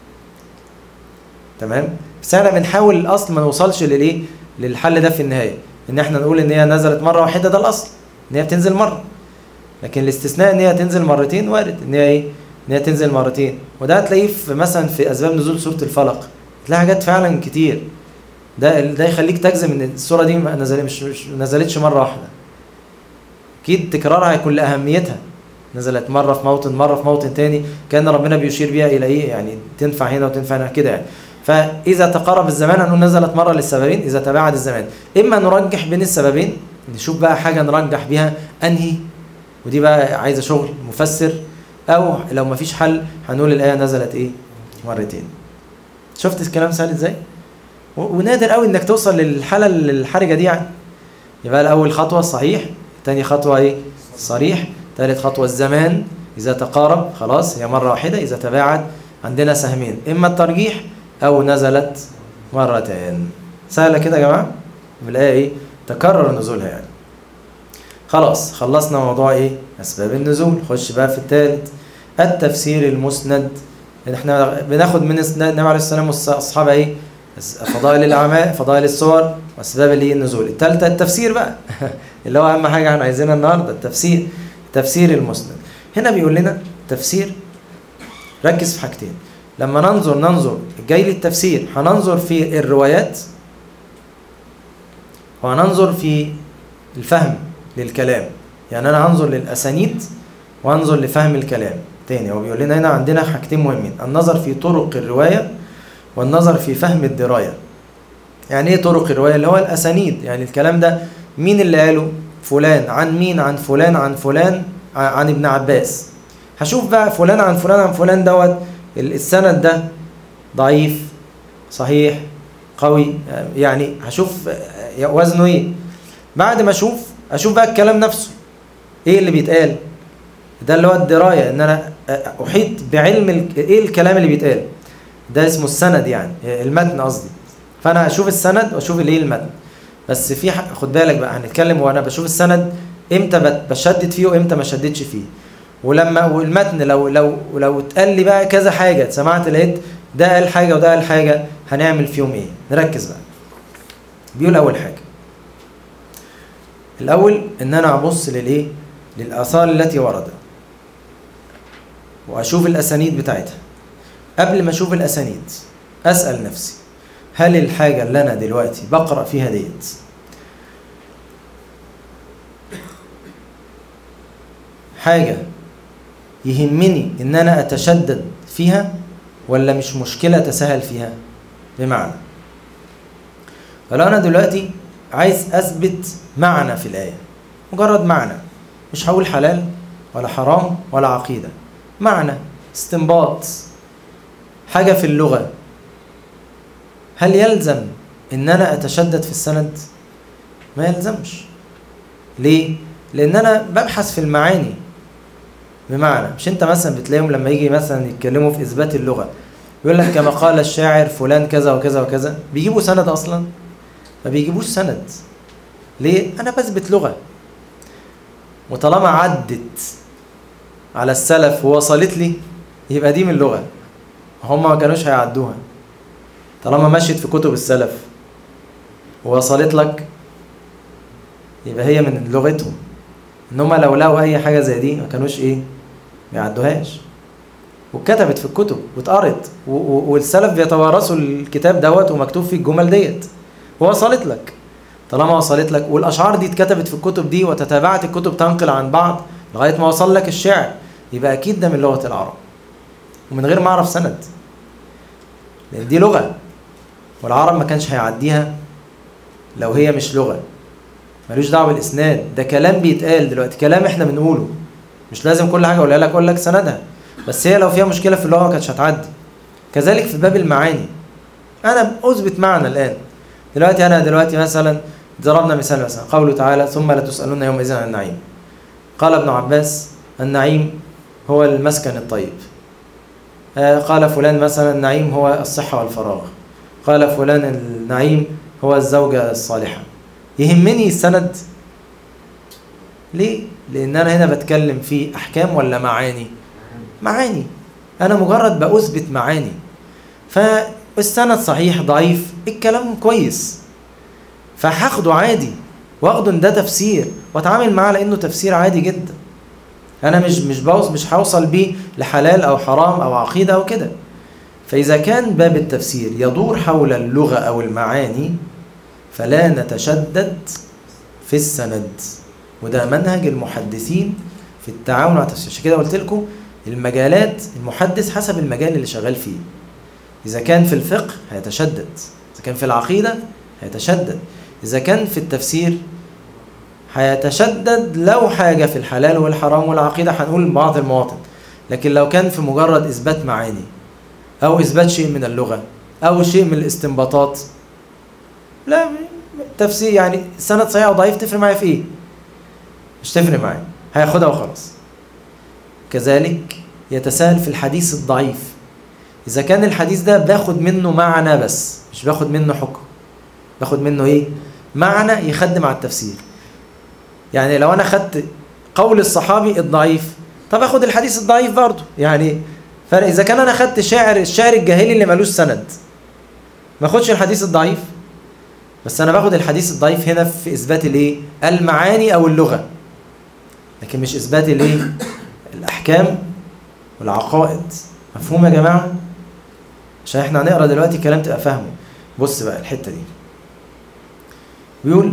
[SPEAKER 1] تمام بس احنا بنحاول الاصل ما نوصلش للايه للحل ده في النهايه ان احنا نقول ان هي نزلت مره واحده ده الاصل ان هي بتنزل مره لكن الاستثناء ان هي تنزل مرتين وارد ان هي ايه ان هي تنزل مرتين وده هتلاقيه في مثلا في اسباب نزول سوره الفلق تلاقي حاجات فعلا كتير ده ده يخليك تجزم ان السوره دي ما نزلت مش, مش نزلتش مره واحده اكيد تكرارها هيكون لاهميتها نزلت مره في موطن مره في موطن تاني كان ربنا بيشير بيها الى ايه يعني تنفع هنا وتنفع هنا كده يعني فاذا تقارب الزمان هنقول نزلت مره للسببين اذا تباعد الزمان اما نرجح بين السببين نشوف بقى حاجه نرجح بيها انهي ودي بقى عايزه شغل مفسر او لو ما فيش حل هنقول الايه نزلت ايه مرتين شفت الكلام سهل ازاي ونادر قوي انك توصل للحاله الحرجه دي يعني يبقى الاول خطوه الصحيح تاني خطوه ايه صريح ثالث خطوه الزمان اذا تقارب خلاص هي مره واحده اذا تباعد عندنا سهمين اما الترجيح او نزلت مرتين سهله كده يا جماعه بالايه ايه تكرر نزولها يعني خلاص خلصنا موضوع ايه اسباب النزول خش بقى في الثالث التفسير المسند احنا بناخد من النبي عليه الصلاه والسلام والصحابه ايه فضائل الاعمال فضائل الصور واسباب الايه النزول الثالثه التفسير بقى اللي هو اهم حاجه احنا عايزينها النهارده التفسير تفسير المسند هنا بيقول لنا تفسير ركز في حاجتين لما ننظر ننظر جاي للتفسير هننظر في الروايات وهننظر في الفهم للكلام يعني انا هنظر للاسانيد وانظر لفهم الكلام تاني هو بيقول لنا هنا عندنا حاجتين مهمين النظر في طرق الروايه والنظر في فهم الدرايه يعني ايه طرق الروايه اللي هو الاسانيد يعني الكلام ده مين اللي قاله فلان عن مين عن فلان عن فلان عن ابن عباس هشوف بقى فلان عن فلان عن فلان دوت السند ده ضعيف صحيح قوي يعني هشوف وزنه ايه بعد ما اشوف اشوف بقى الكلام نفسه ايه اللي بيتقال ده اللي هو الدرايه ان انا احيط بعلم ايه الكلام اللي بيتقال ده اسمه السند يعني المتن قصدي فانا اشوف السند واشوف الايه المتن بس في خد بالك بقى هنتكلم وانا بشوف السند امتى بشدد فيه وامتى ما شددش فيه ولما والمتن لو لو لو اتقال لي بقى كذا حاجه سمعت لقيت ده قال حاجه وده قال حاجه هنعمل فيهم ايه نركز بقى بيقول اول حاجه الاول ان انا ابص للايه للاثار التي وردت واشوف الاسانيد بتاعتها قبل ما اشوف الاسانيد اسال نفسي هل الحاجه اللي انا دلوقتي بقرا فيها ديت حاجه يهمني ان انا اتشدد فيها ولا مش مشكله اتساهل فيها بمعنى فلو انا دلوقتي عايز اثبت معنى في الايه مجرد معنى مش هقول حلال ولا حرام ولا عقيده معنى استنباط حاجه في اللغه هل يلزم ان انا اتشدد في السند ما يلزمش ليه؟ لان انا ببحث في المعاني بمعنى مش انت مثلا بتلاقيهم لما يجي مثلا يتكلموا في اثبات اللغه يقول لك كما قال الشاعر فلان كذا وكذا وكذا بيجيبوا سند اصلا ما بيجيبوش سند ليه انا بثبت لغه وطالما عدت على السلف ووصلت لي يبقى دي من اللغه هم ما كانوش هيعدوها طالما مشيت في كتب السلف ووصلت لك يبقى هي من لغتهم ان هم لو لقوا اي حاجه زي دي ما كانوش ايه ما يعدوهاش واتكتبت في الكتب واتقرت و- و- والسلف بيتوارثوا الكتاب دوت ومكتوب فيه الجمل ديت ووصلت لك طالما وصلت لك والاشعار دي اتكتبت في الكتب دي وتتابعت الكتب تنقل عن بعض لغايه ما وصل لك الشعر يبقى اكيد ده من لغه العرب ومن غير ما اعرف سند لان دي لغه والعرب ما كانش هيعديها لو هي مش لغه ملوش دعوه بالاسناد ده كلام بيتقال دلوقتي كلام احنا بنقوله مش لازم كل حاجه اقولها لك اقول لك سندها بس هي لو فيها مشكله في اللغه ما كانتش هتعدي كذلك في باب المعاني انا اثبت معنى الان دلوقتي انا دلوقتي مثلا ضربنا مثال مثلا قوله تعالى ثم لتسالون يومئذ عن النعيم قال ابن عباس النعيم هو المسكن الطيب آه، قال فلان مثلا النعيم هو الصحه والفراغ قال فلان النعيم هو الزوجه الصالحه يهمني السند ليه لان انا هنا بتكلم في احكام ولا معاني معاني انا مجرد باثبت معاني فالسند صحيح ضعيف الكلام كويس فهاخده عادي واخده ان ده تفسير واتعامل معاه لانه تفسير عادي جدا انا مش مش بوص مش هوصل بيه لحلال او حرام او عقيده او كده فاذا كان باب التفسير يدور حول اللغه او المعاني فلا نتشدد في السند وده منهج المحدثين في التعاون مع التفسير عشان كده قلت لكم المجالات المحدث حسب المجال اللي شغال فيه إذا كان في الفقه هيتشدد إذا كان في العقيدة هيتشدد إذا كان في التفسير هيتشدد لو حاجة في الحلال والحرام والعقيدة هنقول بعض المواطن لكن لو كان في مجرد إثبات معاني أو إثبات شيء من اللغة أو شيء من الاستنباطات لا تفسير يعني سند صحيح أو ضعيف تفرق معايا في إيه؟ مش تفرق معايا هياخدها وخلاص كذلك يتساهل في الحديث الضعيف إذا كان الحديث ده باخد منه معنى بس مش باخد منه حكم باخد منه إيه؟ معنى يخدم على التفسير يعني لو أنا خدت قول الصحابي الضعيف طب اخد الحديث الضعيف برضه يعني فرق اذا كان انا خدت شاعر الشاعر الجاهلي اللي ملوش سند ما اخدش الحديث الضعيف بس انا باخد الحديث الضعيف هنا في اثبات الايه المعاني او اللغه لكن مش اثبات الايه الاحكام والعقائد مفهوم يا جماعه عشان احنا هنقرا دلوقتي كلام تبقى فاهمه بص بقى الحته دي بيقول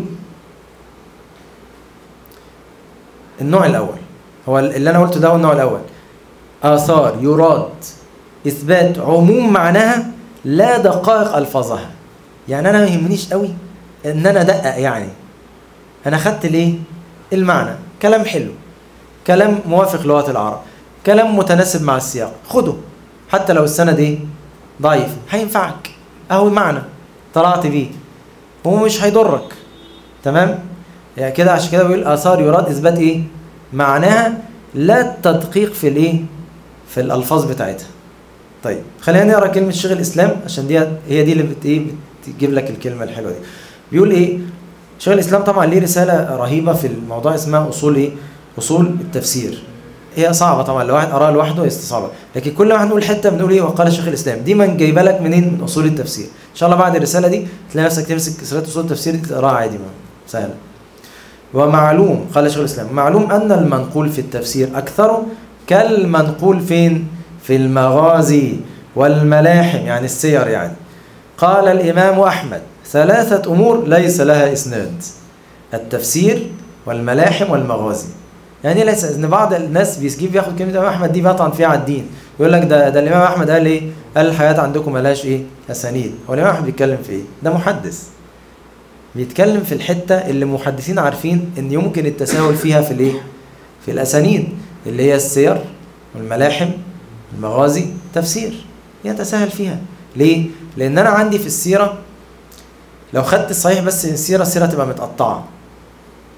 [SPEAKER 1] النوع الاول هو اللي انا قلته ده هو النوع الاول اثار يراد اثبات عموم معناها لا دقائق الفاظها يعني انا ما يهمنيش قوي ان انا ادقق يعني انا خدت ليه المعنى كلام حلو كلام موافق لغه العرب كلام متناسب مع السياق خده حتى لو السند ايه ضعيف هينفعك اهو معنى طلعت بيه ومش هيضرك تمام يعني كده عشان كده بيقول اثار يراد اثبات ايه معناها لا التدقيق في الايه في الالفاظ بتاعتها طيب خلينا نقرا كلمه شيخ الاسلام عشان دي هي دي اللي بت ايه بتجيب لك الكلمه الحلوه دي بيقول ايه شيخ الاسلام طبعا ليه رساله رهيبه في الموضوع اسمها اصول ايه اصول التفسير هي صعبه طبعا لو واحد قراها لوحده يستصعبها لكن كل ما هنقول حته بنقول ايه وقال شيخ الاسلام دي من جايبه لك منين من اصول التفسير ان شاء الله بعد الرساله دي تلاقي نفسك تمسك رساله اصول التفسير دي تقراها عادي ما سهله ومعلوم قال شيخ الاسلام معلوم ان المنقول في التفسير اكثر كالمنقول فين في المغازي والملاحم يعني السير يعني قال الامام احمد ثلاثه امور ليس لها اسناد التفسير والملاحم والمغازي يعني ليس ان بعض الناس بيجيب ياخد كلمه الامام احمد دي بيطعن فيها على الدين يقول لك ده ده الامام احمد قال ايه قال الحياه عندكم ملهاش ايه اسانيد هو الامام احمد بيتكلم في ايه ده محدث بيتكلم في الحته اللي المحدثين عارفين ان يمكن التساهل فيها في الايه في الاسانيد اللي هي السير والملاحم المغازي تفسير يتساهل فيها ليه لان انا عندي في السيره لو خدت الصحيح بس السيره السيره تبقى متقطعه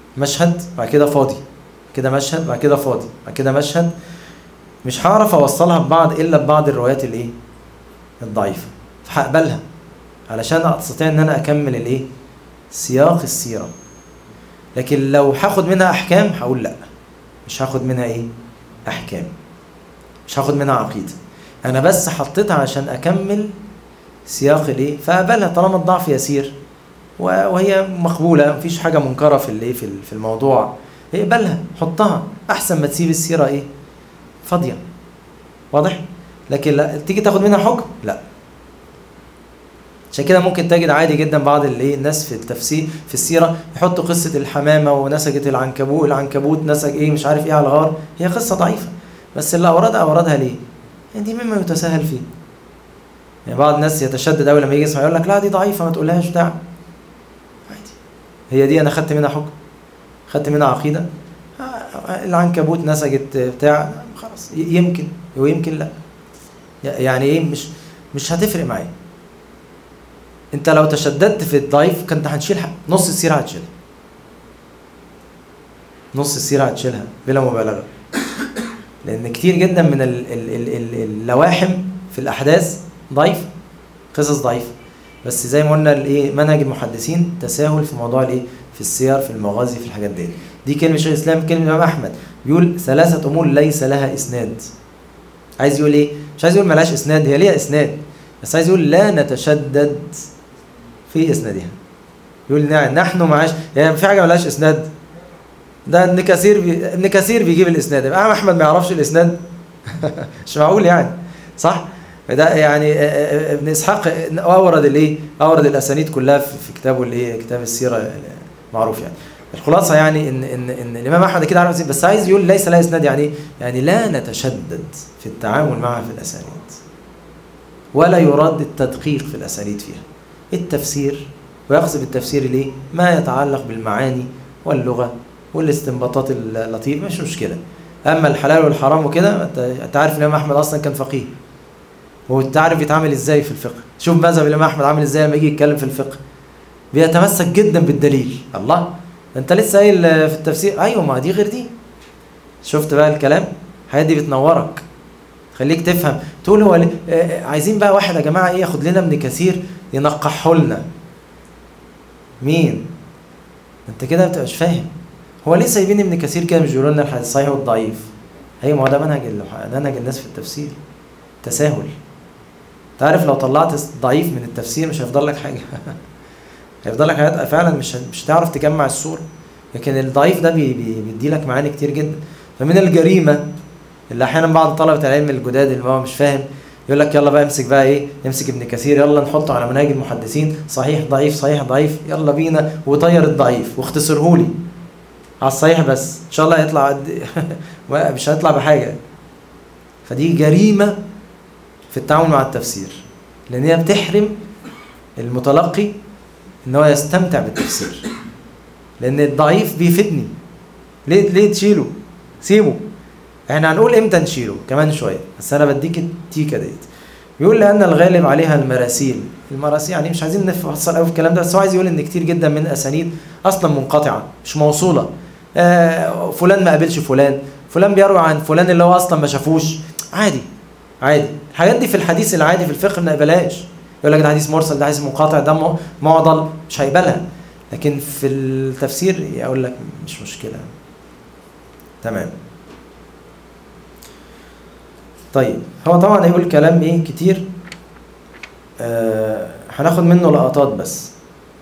[SPEAKER 1] مشهد بعد كده فاضي كده مشهد بعد كده فاضي بعد كده مشهد مش هعرف اوصلها ببعض الا ببعض الروايات الايه الضعيفه فهقبلها علشان استطيع ان انا اكمل الايه سياق السيره لكن لو هاخد منها احكام هقول لا مش هاخد منها ايه احكام مش هاخد منها عقيده انا بس حطيتها عشان اكمل سياق الايه فاقبلها طالما الضعف يسير و- وهي مقبوله مفيش حاجه منكره في الايه في ال- في الموضوع اقبلها حطها احسن ما تسيب السيره ايه فاضيه واضح لكن لا تيجي تاخد منها حكم لا عشان كده ممكن تجد عادي جدا بعض الايه الناس في التفسير في السيره يحطوا قصه الحمامه ونسجت العنكبوت العنكبوت نسج ايه مش عارف ايه على الغار هي قصه ضعيفه بس اللي اوردها اوردها ليه؟ يعني دي مما يتساهل فيه يعني بعض الناس يتشدد قوي لما يجي يسمع يقول لك لا دي ضعيفه ما تقولهاش بتاع عادي هي دي انا خدت منها حكم خدت منها عقيده آه، العنكبوت نسجت بتاع خلاص ي- يمكن ويمكن لا يعني ايه مش مش هتفرق معايا انت لو تشددت في الضعيف كنت هتشيل حق. نص السيره هتشيلها نص السيره هتشيلها بلا مبالغه لان كتير جدا من ال- ال- ال- ال- اللواحم في الاحداث ضعيفه قصص ضعيفه بس زي ما قلنا الايه منهج المحدثين تساهل في موضوع الايه في السير في المغازي في الحاجات دي دي كلمه شيخ الاسلام كلمه الامام احمد بيقول ثلاثه امور ليس لها اسناد عايز يقول ايه مش عايز يقول ملهاش اسناد هي ليها اسناد بس عايز يقول لا نتشدد في اسنادها يقول نعم نحن معاش يعني في حاجه ملهاش اسناد ده ابن كثير بي... ابن كثير بيجيب الاسناد الامام احمد ما يعرفش الاسناد مش معقول يعني صح ده يعني آه، آه، ابن اسحاق اورد الايه اورد الاسانيد كلها في في كتابه الايه كتاب السيره معروف يعني الخلاصه يعني ان ان ان الامام احمد كده عارف بس عايز يقول ليس لا اسناد يعني إيه؟ يعني لا نتشدد في التعامل معها في الاسانيد ولا يراد التدقيق في الاسانيد فيها التفسير ويقصد بالتفسير ليه ما يتعلق بالمعاني واللغه والاستنباطات اللطيفه مش مشكله اما الحلال والحرام وكده انت أنت عارف الامام احمد اصلا كان فقيه وانت عارف يتعامل ازاي في الفقه شوف مذهب الامام احمد عامل ازاي لما يجي يتكلم في الفقه بيتمسك جدا بالدليل الله ده انت لسه قايل في التفسير ايوه ما دي غير دي شفت بقى الكلام الحاجات دي بتنورك خليك تفهم تقول هو ليه- آه، عايزين بقى واحد يا جماعه ايه ياخد لنا ابن كثير ينقحه لنا مين انت كده ما بتبقاش فاهم هو ليه سايبين ابن كثير كده مش بيقولوا لنا الحديث الصحيح والضعيف ايوه ما هو ده منهج ال- منهج الناس في التفسير تساهل تعرف لو طلعت ضعيف من التفسير مش هيفضل لك حاجه هيفضل لك حاجات فعلا مش مش هتعرف تجمع الصوره لكن الضعيف ده بي بي بيدي لك معاني كتير جدا فمن الجريمه اللي احيانا بعض طلبه العلم الجداد اللي هو مش فاهم يقول لك يلا بقى امسك بقى ايه امسك ابن كثير يلا نحطه على منهج المحدثين صحيح ضعيف صحيح ضعيف يلا بينا وطير الضعيف واختصره لي على الصحيح بس ان شاء الله هيطلع قد مش هيطلع بحاجه فدي جريمه في التعامل مع التفسير لان هي بتحرم المتلقي ان هو يستمتع بالتفسير لان الضعيف بيفيدني ليه ليه تشيله سيبه احنا هنقول امتى نشيله كمان شويه بس انا بديك التيكه ديت بيقول لان الغالب عليها المراسيل المراسيل يعني مش عايزين نفصل قوي في الكلام ده بس هو عايز يقول ان كتير جدا من الاسانيد اصلا منقطعه مش موصوله آه فلان ما قابلش فلان فلان بيروي عن فلان اللي هو اصلا ما شافوش عادي عادي الحاجات دي في الحديث العادي في الفقه ما نقبلهاش يقول لك ده حديث مرسل ده حديث منقطع ده م- معضل مش هيقبلها لكن في التفسير يقول لك مش مشكله تمام طيب هو طبعا هيقول كلام ايه كتير آه هناخد منه لقطات بس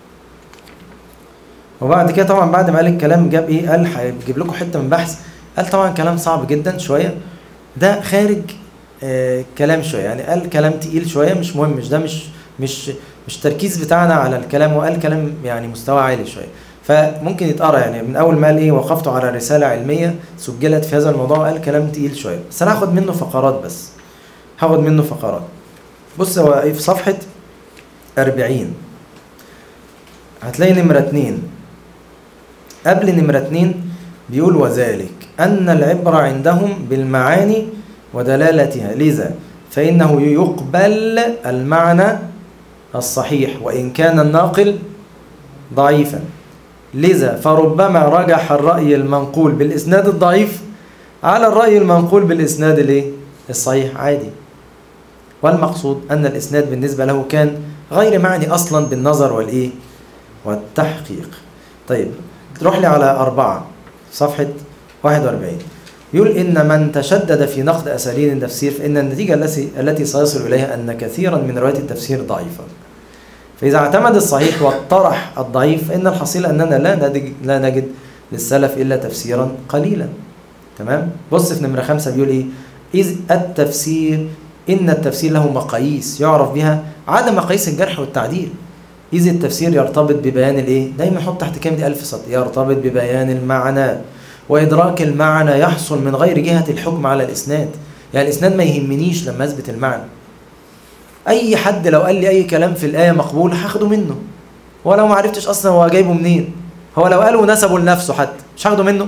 [SPEAKER 1] وبعد كده طبعا بعد ما قال الكلام جاب ايه قال هيجيب لكم حته من بحث قال طبعا كلام صعب جدا شويه ده خارج آه كلام شويه يعني قال كلام تقيل شويه مش مهم مش ده مش مش مش تركيز بتاعنا على الكلام وقال كلام يعني مستوى عالي شويه فممكن يتقرا يعني من اول ما قال ايه وقفت على رساله علميه سجلت في هذا الموضوع قال كلام تقيل شويه بس انا هاخد منه فقرات بس هاخد منه فقرات بص هو ايه في صفحه 40 هتلاقي نمره 2 قبل نمره 2 بيقول وذلك ان العبره عندهم بالمعاني ودلالتها لذا فانه يقبل المعنى الصحيح وان كان الناقل ضعيفا لذا فربما رجح الرأي المنقول بالإسناد الضعيف على الرأي المنقول بالإسناد الايه؟ الصحيح عادي والمقصود أن الإسناد بالنسبة له كان غير معني أصلا بالنظر والإيه والتحقيق طيب تروح لي على أربعة صفحة 41 يقول إن من تشدد في نقد أساليب التفسير فإن النتيجة التي التي سيصل إليها أن كثيرا من روايات التفسير ضعيفة فإذا اعتمد الصحيح واطرح الضعيف فإن الحصيل أننا لا نجد, لا نجد للسلف إلا تفسيرا قليلا تمام بص في نمرة خمسة بيقول إيه إذ التفسير إن التفسير له مقاييس يعرف بها عدم مقاييس الجرح والتعديل إذ التفسير يرتبط ببيان الإيه دايما حط تحت كلمة ألف سطر يرتبط ببيان المعنى وإدراك المعنى يحصل من غير جهة الحكم على الإسناد يعني الإسناد ما يهمنيش لما أثبت المعنى أي حد لو قال لي أي كلام في الآية مقبول هاخده منه ولو ما عرفتش أصلا هو جايبه منين هو لو قاله نسبه لنفسه حتى مش هاخده منه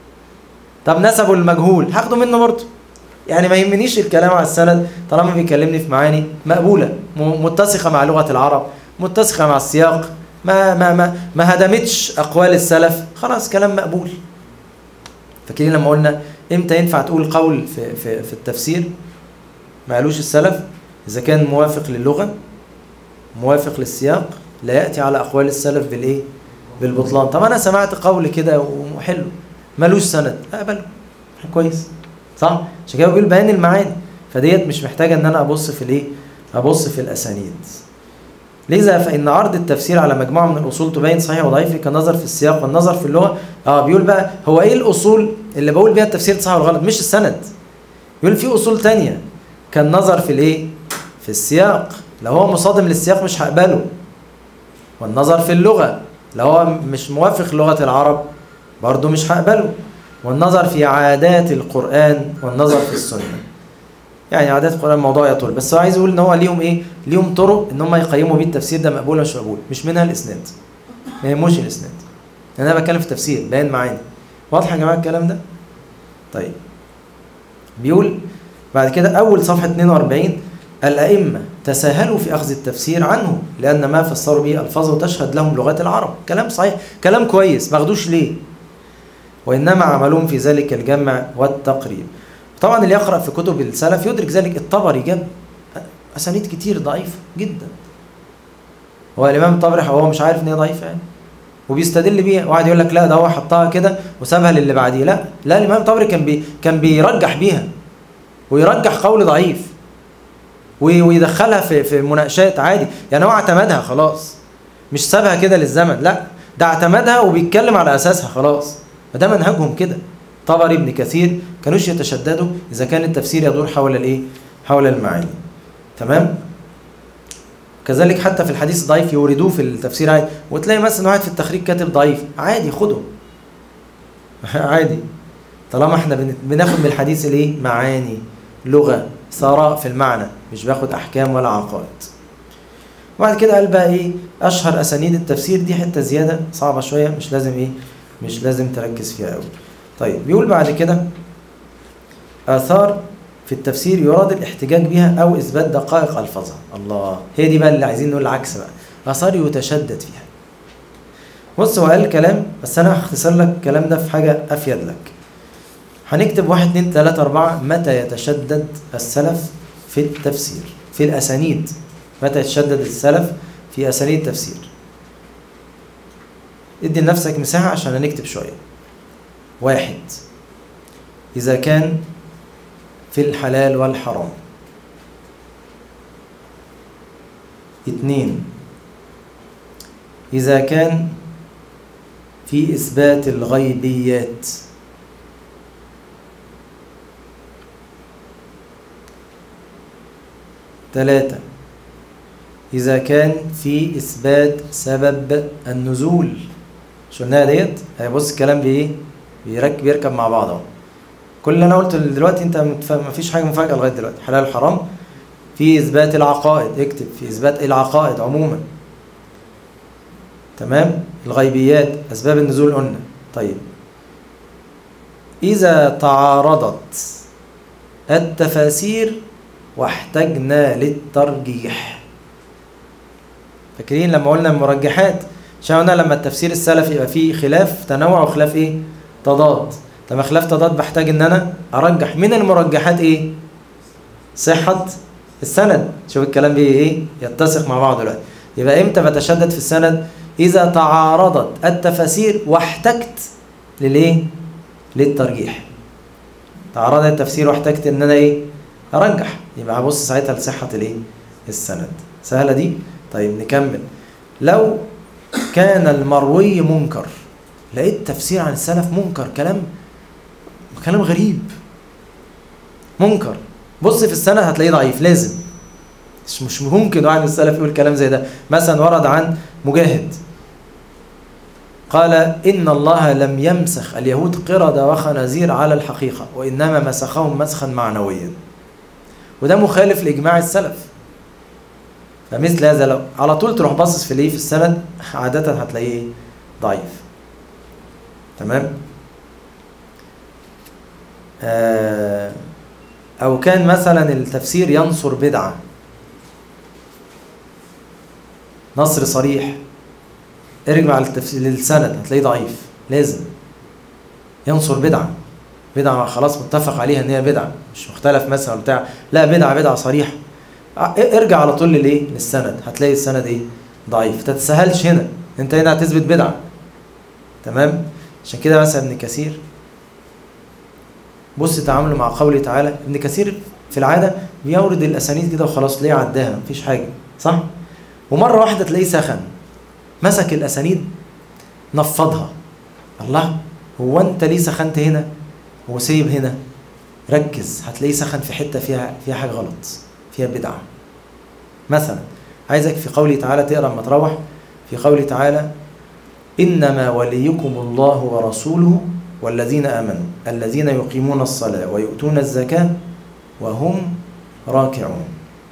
[SPEAKER 1] طب نسبه المجهول هاخده منه برضه يعني ما يهمنيش الكلام على السند طالما بيكلمني في معاني مقبوله متسقه مع لغه العرب متسقه مع السياق ما ما ما ما هدمتش اقوال السلف خلاص كلام مقبول فاكرين لما قلنا امتى ينفع تقول قول في في في التفسير ما قالوش السلف اذا كان موافق للغه موافق للسياق لا ياتي على اقوال السلف بالايه بالبطلان طب انا سمعت قول كده وحلو ملوش سند اقبله كويس صح عشان كده بيقول بيان المعاني فديت مش محتاجه ان انا ابص في الايه ابص في الاسانيد لذا فان عرض التفسير على مجموعه من الاصول تبين صحيح وضعيف كالنظر في السياق والنظر في اللغه اه بيقول بقى هو ايه الاصول اللي بقول بيها التفسير صح ولا غلط مش السند يقول في اصول تانية كالنظر في الايه في السياق لو هو مصادم للسياق مش هقبله والنظر في اللغه لو هو مش موافق لغه العرب برضه مش هقبله والنظر في عادات القرآن والنظر في السنة يعني عادات القرآن موضوع يطول بس هو عايز يقول ان هو ليهم ايه ليهم طرق ان هم يقيموا بيه التفسير ده مقبول ولا مش مقبول مش منها الاسناد ما يهموش الاسناد انا بتكلم في تفسير باين معاني واضح يا جماعه الكلام ده طيب بيقول بعد كده اول صفحه 42 الائمه تساهلوا في اخذ التفسير عنه لان ما فسروا به الفاظه تشهد لهم لغات العرب كلام صحيح كلام كويس ما اخدوش ليه وإنما عملهم في ذلك الجمع والتقريب طبعا اللي يقرأ في كتب السلف يدرك ذلك الطبري جاب أسانيد كتير ضعيفة جدا هو الإمام الطبري هو مش عارف إن هي ضعيفة يعني وبيستدل بيها واحد يقول لك لا ده هو حطها كده وسابها للي بعديه لا لا الإمام الطبري كان بي كان بيرجح بيها ويرجح قول ضعيف ويدخلها في في مناقشات عادي يعني هو اعتمدها خلاص مش سابها كده للزمن لا ده اعتمدها وبيتكلم على اساسها خلاص فده منهجهم كده طبري ابن كثير كانوش يتشددوا اذا كان التفسير يدور حول الايه حول المعاني تمام كذلك حتى في الحديث الضعيف يوردوه في التفسير عادي وتلاقي مثلا واحد في التخريج كاتب ضعيف عادي خده عادي طالما احنا بناخد من الحديث الايه معاني لغه ثراء في المعنى مش باخد احكام ولا عقائد وبعد كده قال بقى ايه اشهر اسانيد التفسير دي حته زياده صعبه شويه مش لازم ايه مش لازم تركز فيها قوي طيب بيقول بعد كده آثار في التفسير يراد الاحتجاج بها أو إثبات دقائق ألفاظها الله هي دي بقى اللي عايزين نقول العكس بقى آثار يتشدد فيها بص هو قال كلام بس أنا هختصر لك الكلام ده في حاجة أفيد لك هنكتب واحد اتنين تلاتة أربعة متى يتشدد السلف في التفسير في الأسانيد متى يتشدد السلف في أسانيد التفسير ادي لنفسك مساحة عشان هنكتب شوية واحد إذا كان في الحلال والحرام اتنين إذا كان في إثبات الغيبيات ثلاثة إذا كان في إثبات سبب النزول شو قلناها ديت هيبص الكلام بايه بيركب بيركب مع بعض اهو كل اللي انا قلته دلوقتي انت ما فيش حاجه مفاجاه لغايه دلوقتي حلال حرام في اثبات العقائد اكتب في اثبات العقائد عموما تمام الغيبيات اسباب النزول قلنا طيب اذا تعارضت التفاسير واحتجنا للترجيح فاكرين لما قلنا المرجحات عشان قلنا لما التفسير السلفي يبقى فيه خلاف تنوع وخلاف ايه تضاد لما خلاف تضاد بحتاج ان انا ارجح من المرجحات ايه صحة السند شوف الكلام بيه ايه يتسق مع بعض دلوقتي يبقى امتى بتشدد في السند اذا تعارضت التفاسير واحتجت للايه للترجيح تعارض التفسير واحتجت ان انا ايه ارجح يبقى هبص ساعتها لصحة الايه السند سهلة دي طيب نكمل لو كان المروي منكر لقيت تفسير عن السلف منكر كلام كلام غريب منكر بص في السنة هتلاقيه ضعيف لازم مش مش ممكن واحد من السلف يقول كلام زي ده مثلا ورد عن مجاهد قال إن الله لم يمسخ اليهود قردة وخنازير على الحقيقة وإنما مسخهم مسخا معنويا وده مخالف لإجماع السلف فمثل هذا لو على طول تروح باصص في الايه في السند عادة هتلاقيه إيه؟ ضعيف تمام آه أو كان مثلا التفسير ينصر بدعة نصر صريح ارجع للتفسير للسند هتلاقيه ضعيف لازم ينصر بدعة بدعة خلاص متفق عليها ان هي بدعة مش مختلف مثلا بتاع لا بدعة بدعة صريحة ارجع على طول للايه للسند هتلاقي السند ايه ضعيف تتسهلش هنا انت هنا هتثبت بدعة تمام عشان كده مثلا ابن كثير بص تعامله مع قوله تعالى ابن كثير في العادة بيورد الأسانيد كده وخلاص ليه عداها مفيش حاجة صح؟ ومرة واحدة تلاقيه سخن مسك الأسانيد نفضها الله هو أنت ليه سخنت هنا؟ هو سيب هنا ركز هتلاقيه سخن في حتة فيها فيها حاجة غلط فيها بدعة مثلا عايزك في قوله تعالى تقرا لما تروح في قوله تعالى إنما وليكم الله ورسوله والذين آمنوا الذين يقيمون الصلاة ويؤتون الزكاة وهم راكعون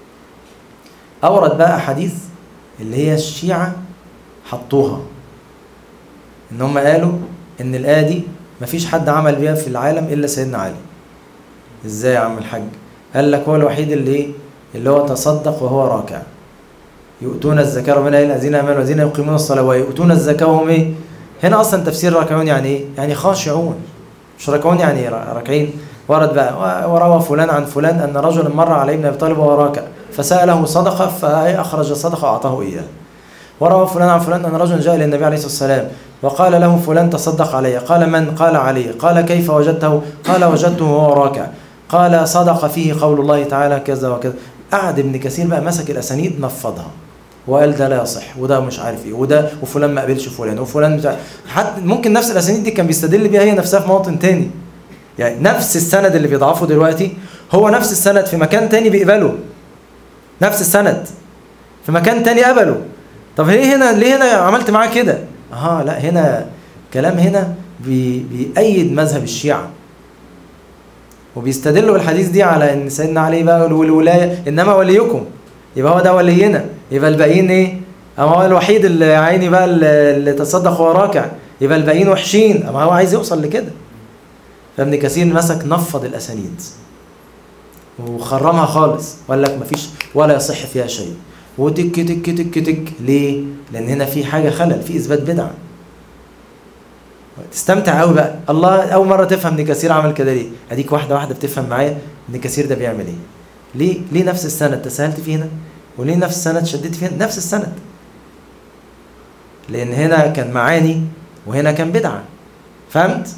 [SPEAKER 1] أورد بقى حديث اللي هي الشيعة حطوها إن هم قالوا إن الآية دي مفيش حد عمل بيها في العالم إلا سيدنا علي إزاي يا عم الحاج قال لك هو الوحيد اللي إيه اللي هو تصدق وهو راكع يؤتون الزكاة ربنا قال الذين آمنوا الذين يقيمون الصلاة ويؤتون الزكاة وهم إيه هنا اصلا تفسير راكعون يعني ايه؟ يعني خاشعون مش راكعون يعني راكعين ورد بقى وروى فلان عن فلان ان رجلا مر على ابن ابي طالب وهو راكع فساله صدقه فاخرج الصدقه واعطاه اياه وروى فلان عن فلان ان رجلا جاء الى النبي عليه الصلاه والسلام وقال له فلان تصدق علي قال من قال علي قال كيف وجدته قال وجدته وهو راكع قال صدق فيه قول الله تعالى كذا وكذا قعد ابن كثير بقى مسك الاسانيد نفضها وقال ده لا يصح وده مش عارف ايه وده وفلان ما قابلش فلان وفلان مش عارف حتى ممكن نفس الاسانيد دي كان بيستدل بيها هي نفسها في موطن تاني يعني نفس السند اللي بيضعفه دلوقتي هو نفس السند في مكان تاني بيقبله نفس السند في مكان تاني قبله طب ليه هنا ليه هنا عملت معاه كده اه لا هنا كلام هنا بي بيأيد مذهب الشيعة وبيستدلوا الحديث دي على ان سيدنا علي بقى والولايه انما وليكم يبقى هو ده ولينا يبقى الباقيين ايه؟ اما هو الوحيد اللي عيني بقى اللي تصدق وهو راكع يبقى الباقيين وحشين اما هو عايز يوصل لكده فابن كثير مسك نفض الاسانيد وخرمها خالص وقال لك مفيش ولا يصح فيها شيء وتك تك تك تك ليه؟ لان هنا في حاجه خلل في اثبات بدعه تستمتع قوي بقى الله اول مره تفهم ابن كثير عمل كده ليه؟ اديك واحده واحده بتفهم معايا ابن كثير ده بيعمل ايه؟ ليه ليه نفس السند تساهلت فيه هنا وليه نفس السند شديت فيه هنا نفس السند لان هنا كان معاني وهنا كان بدعه فهمت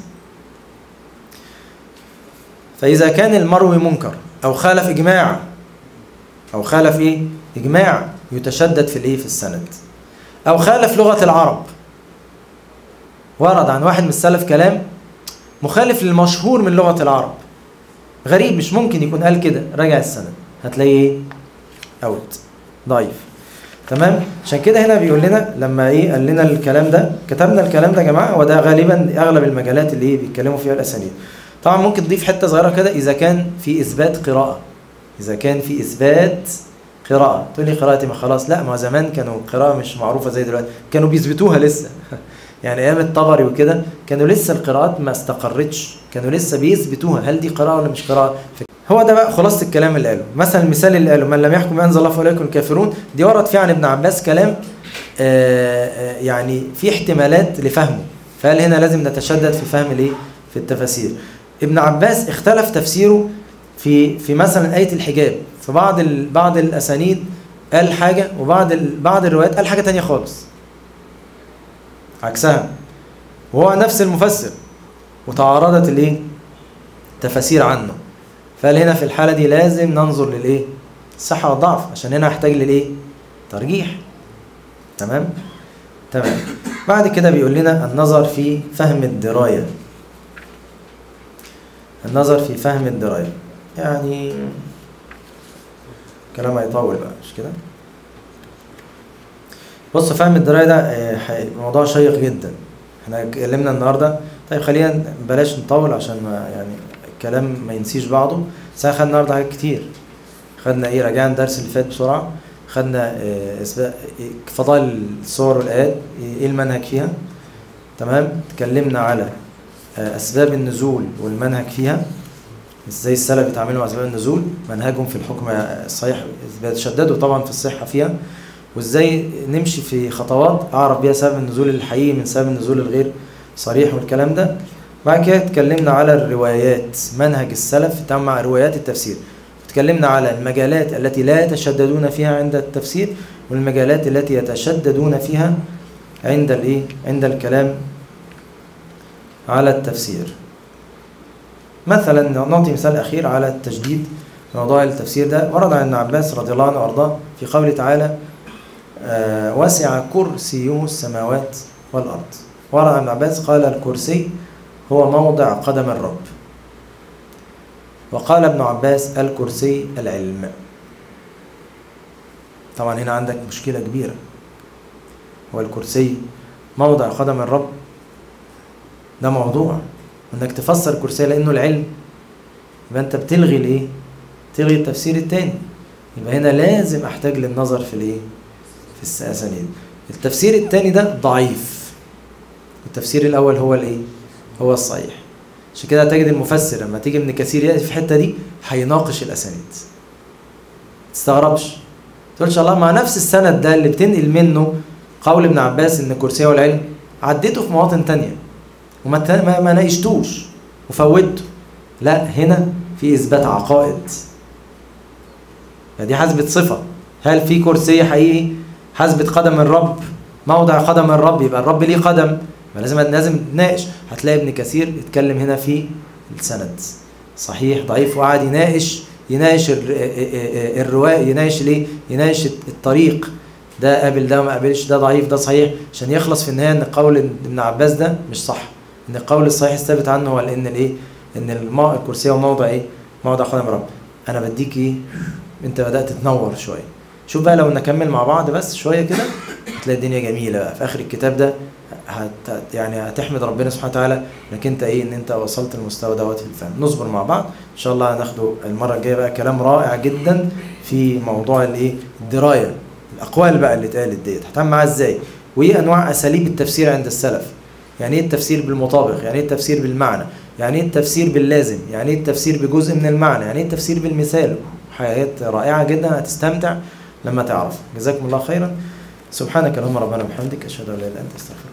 [SPEAKER 1] فاذا كان المروي منكر او خالف اجماع او خالف ايه اجماع يتشدد في الايه في السند او خالف لغه العرب ورد عن واحد من السلف كلام مخالف للمشهور من لغه العرب غريب مش ممكن يكون قال كده راجع السند هتلاقيه ايه اوت ضعيف تمام عشان كده هنا بيقول لنا لما ايه قال لنا الكلام ده كتبنا الكلام ده يا جماعه وده غالبا اغلب المجالات اللي ايه بيتكلموا فيها الاسانيد طبعا ممكن تضيف حته صغيره كده اذا كان في اثبات قراءه اذا كان في اثبات قراءه تقول لي قراءتي ما خلاص لا ما زمان كانوا القراءه مش معروفه زي دلوقتي كانوا بيثبتوها لسه يعني ايام الطبري وكده كانوا لسه القراءات ما استقرتش كانوا لسه بيثبتوها هل دي قراءه ولا مش قراءه هو ده بقى خلاصه الكلام اللي قاله مثلا المثال اللي قاله من لم يحكم بما انزل الله فاولئك الكافرون دي ورد فيه عن ابن عباس كلام آه، آه، يعني في احتمالات لفهمه فهل هنا لازم نتشدد في فهم الايه في التفاسير ابن عباس اختلف تفسيره في في مثلا آية الحجاب في بعض ال بعض الأسانيد قال حاجة وبعض ال بعض الروايات قال حاجة تانية خالص عكسها وهو نفس المفسر وتعارضت الايه تفاسير عنه فقال هنا في الحالة دي لازم ننظر للايه الصحة والضعف عشان هنا هحتاج للايه ترجيح تمام تمام بعد كده بيقول لنا النظر في فهم الدراية النظر في فهم الدراية يعني كلام هيطول بقى مش كده بص فهم الدراية ده آه، حي- موضوع شيق جدا احنا اتكلمنا النهارده طيب خلينا بلاش نطول عشان ما يعني الكلام ما ينسيش بعضه بس احنا خدنا النهارده حاجات كتير خدنا ايه رجعنا الدرس اللي فات بسرعه خدنا آه، اسباب إيه، فضائل الصور والايات ايه المنهج فيها تمام اتكلمنا على آه، اسباب النزول والمنهج فيها ازاي السلف بيتعاملوا مع اسباب النزول منهجهم في الحكم الصحيح بيتشددوا طبعا في الصحه فيها وازاي نمشي في خطوات اعرف بيها سبب النزول الحقيقي من سبب النزول الغير صريح والكلام ده بعد كده اتكلمنا على الروايات منهج السلف في التعامل مع روايات التفسير اتكلمنا على المجالات التي لا يتشددون فيها عند التفسير والمجالات التي يتشددون فيها عند الايه عند الكلام على التفسير مثلا نعطي مثال اخير على التجديد في موضوع التفسير ده ورد عن ابن عباس رضي الله عنه وارضاه في قوله تعالى آه، وسع كرسيه السماوات والارض ورد عن ابن عباس قال الكرسي هو موضع قدم الرب وقال ابن عباس الكرسي العلم طبعا هنا عندك مشكلة كبيرة هو الكرسي موضع قدم الرب ده موضوع انك تفسر الكرسي لانه العلم يبقى انت بتلغي الايه تلغي التفسير التاني يبقى هنا لازم احتاج للنظر في الايه في الاسانيد التفسير التاني ده ضعيف التفسير الاول هو الايه هو الصحيح عشان كده تجد المفسر لما تيجي ابن كثير ياتي في الحته دي هيناقش الاسانيد تستغربش تقولش الله مع نفس السند ده اللي بتنقل منه قول ابن عباس ان الكرسي هو العلم عديته في مواطن تانية وما ت- ما, ما ناقشتوش وفوتته لا هنا في اثبات عقائد فدي حسبة صفة هل في كرسي حقيقي حسبة قدم الرب موضع قدم الرب يبقى الرب ليه قدم يبقى لازم لازم نتناقش هتلاقي ابن كثير اتكلم هنا في السند صحيح ضعيف وقعد يناقش يناقش الر- الرواية يناقش ليه يناقش الطريق ده قابل ده وما قابلش ده ضعيف ده صحيح عشان يخلص في النهايه ان قول ابن عباس ده مش صح ان القول الصحيح الثابت عنه هو ان الايه ان المو... الكرسي هو موضع ايه موضع قدم الرب انا بديك ايه انت بدات تتنور شويه شوف بقى لو نكمل مع بعض بس شويه كده هتلاقي الدنيا جميله بقى في اخر الكتاب ده هت يعني هتحمد ربنا سبحانه وتعالى انك انت ايه ان انت وصلت للمستوى دوت في الفهم نصبر مع بعض ان شاء الله هناخده المره الجايه بقى كلام رائع جدا في موضوع الايه الدرايه الاقوال بقى اللي اتقالت ديت هتعمل معاها ازاي وايه انواع اساليب التفسير عند السلف يعني ايه التفسير بالمطابق يعني ايه التفسير بالمعنى يعني ايه التفسير باللازم يعني ايه التفسير بجزء من المعنى يعني ايه التفسير بالمثال حاجات رائعه جدا هتستمتع لما تعرف جزاكم الله خيرا سبحانك اللهم ربنا وبحمدك اشهد ان لا اله الا انت استغفرك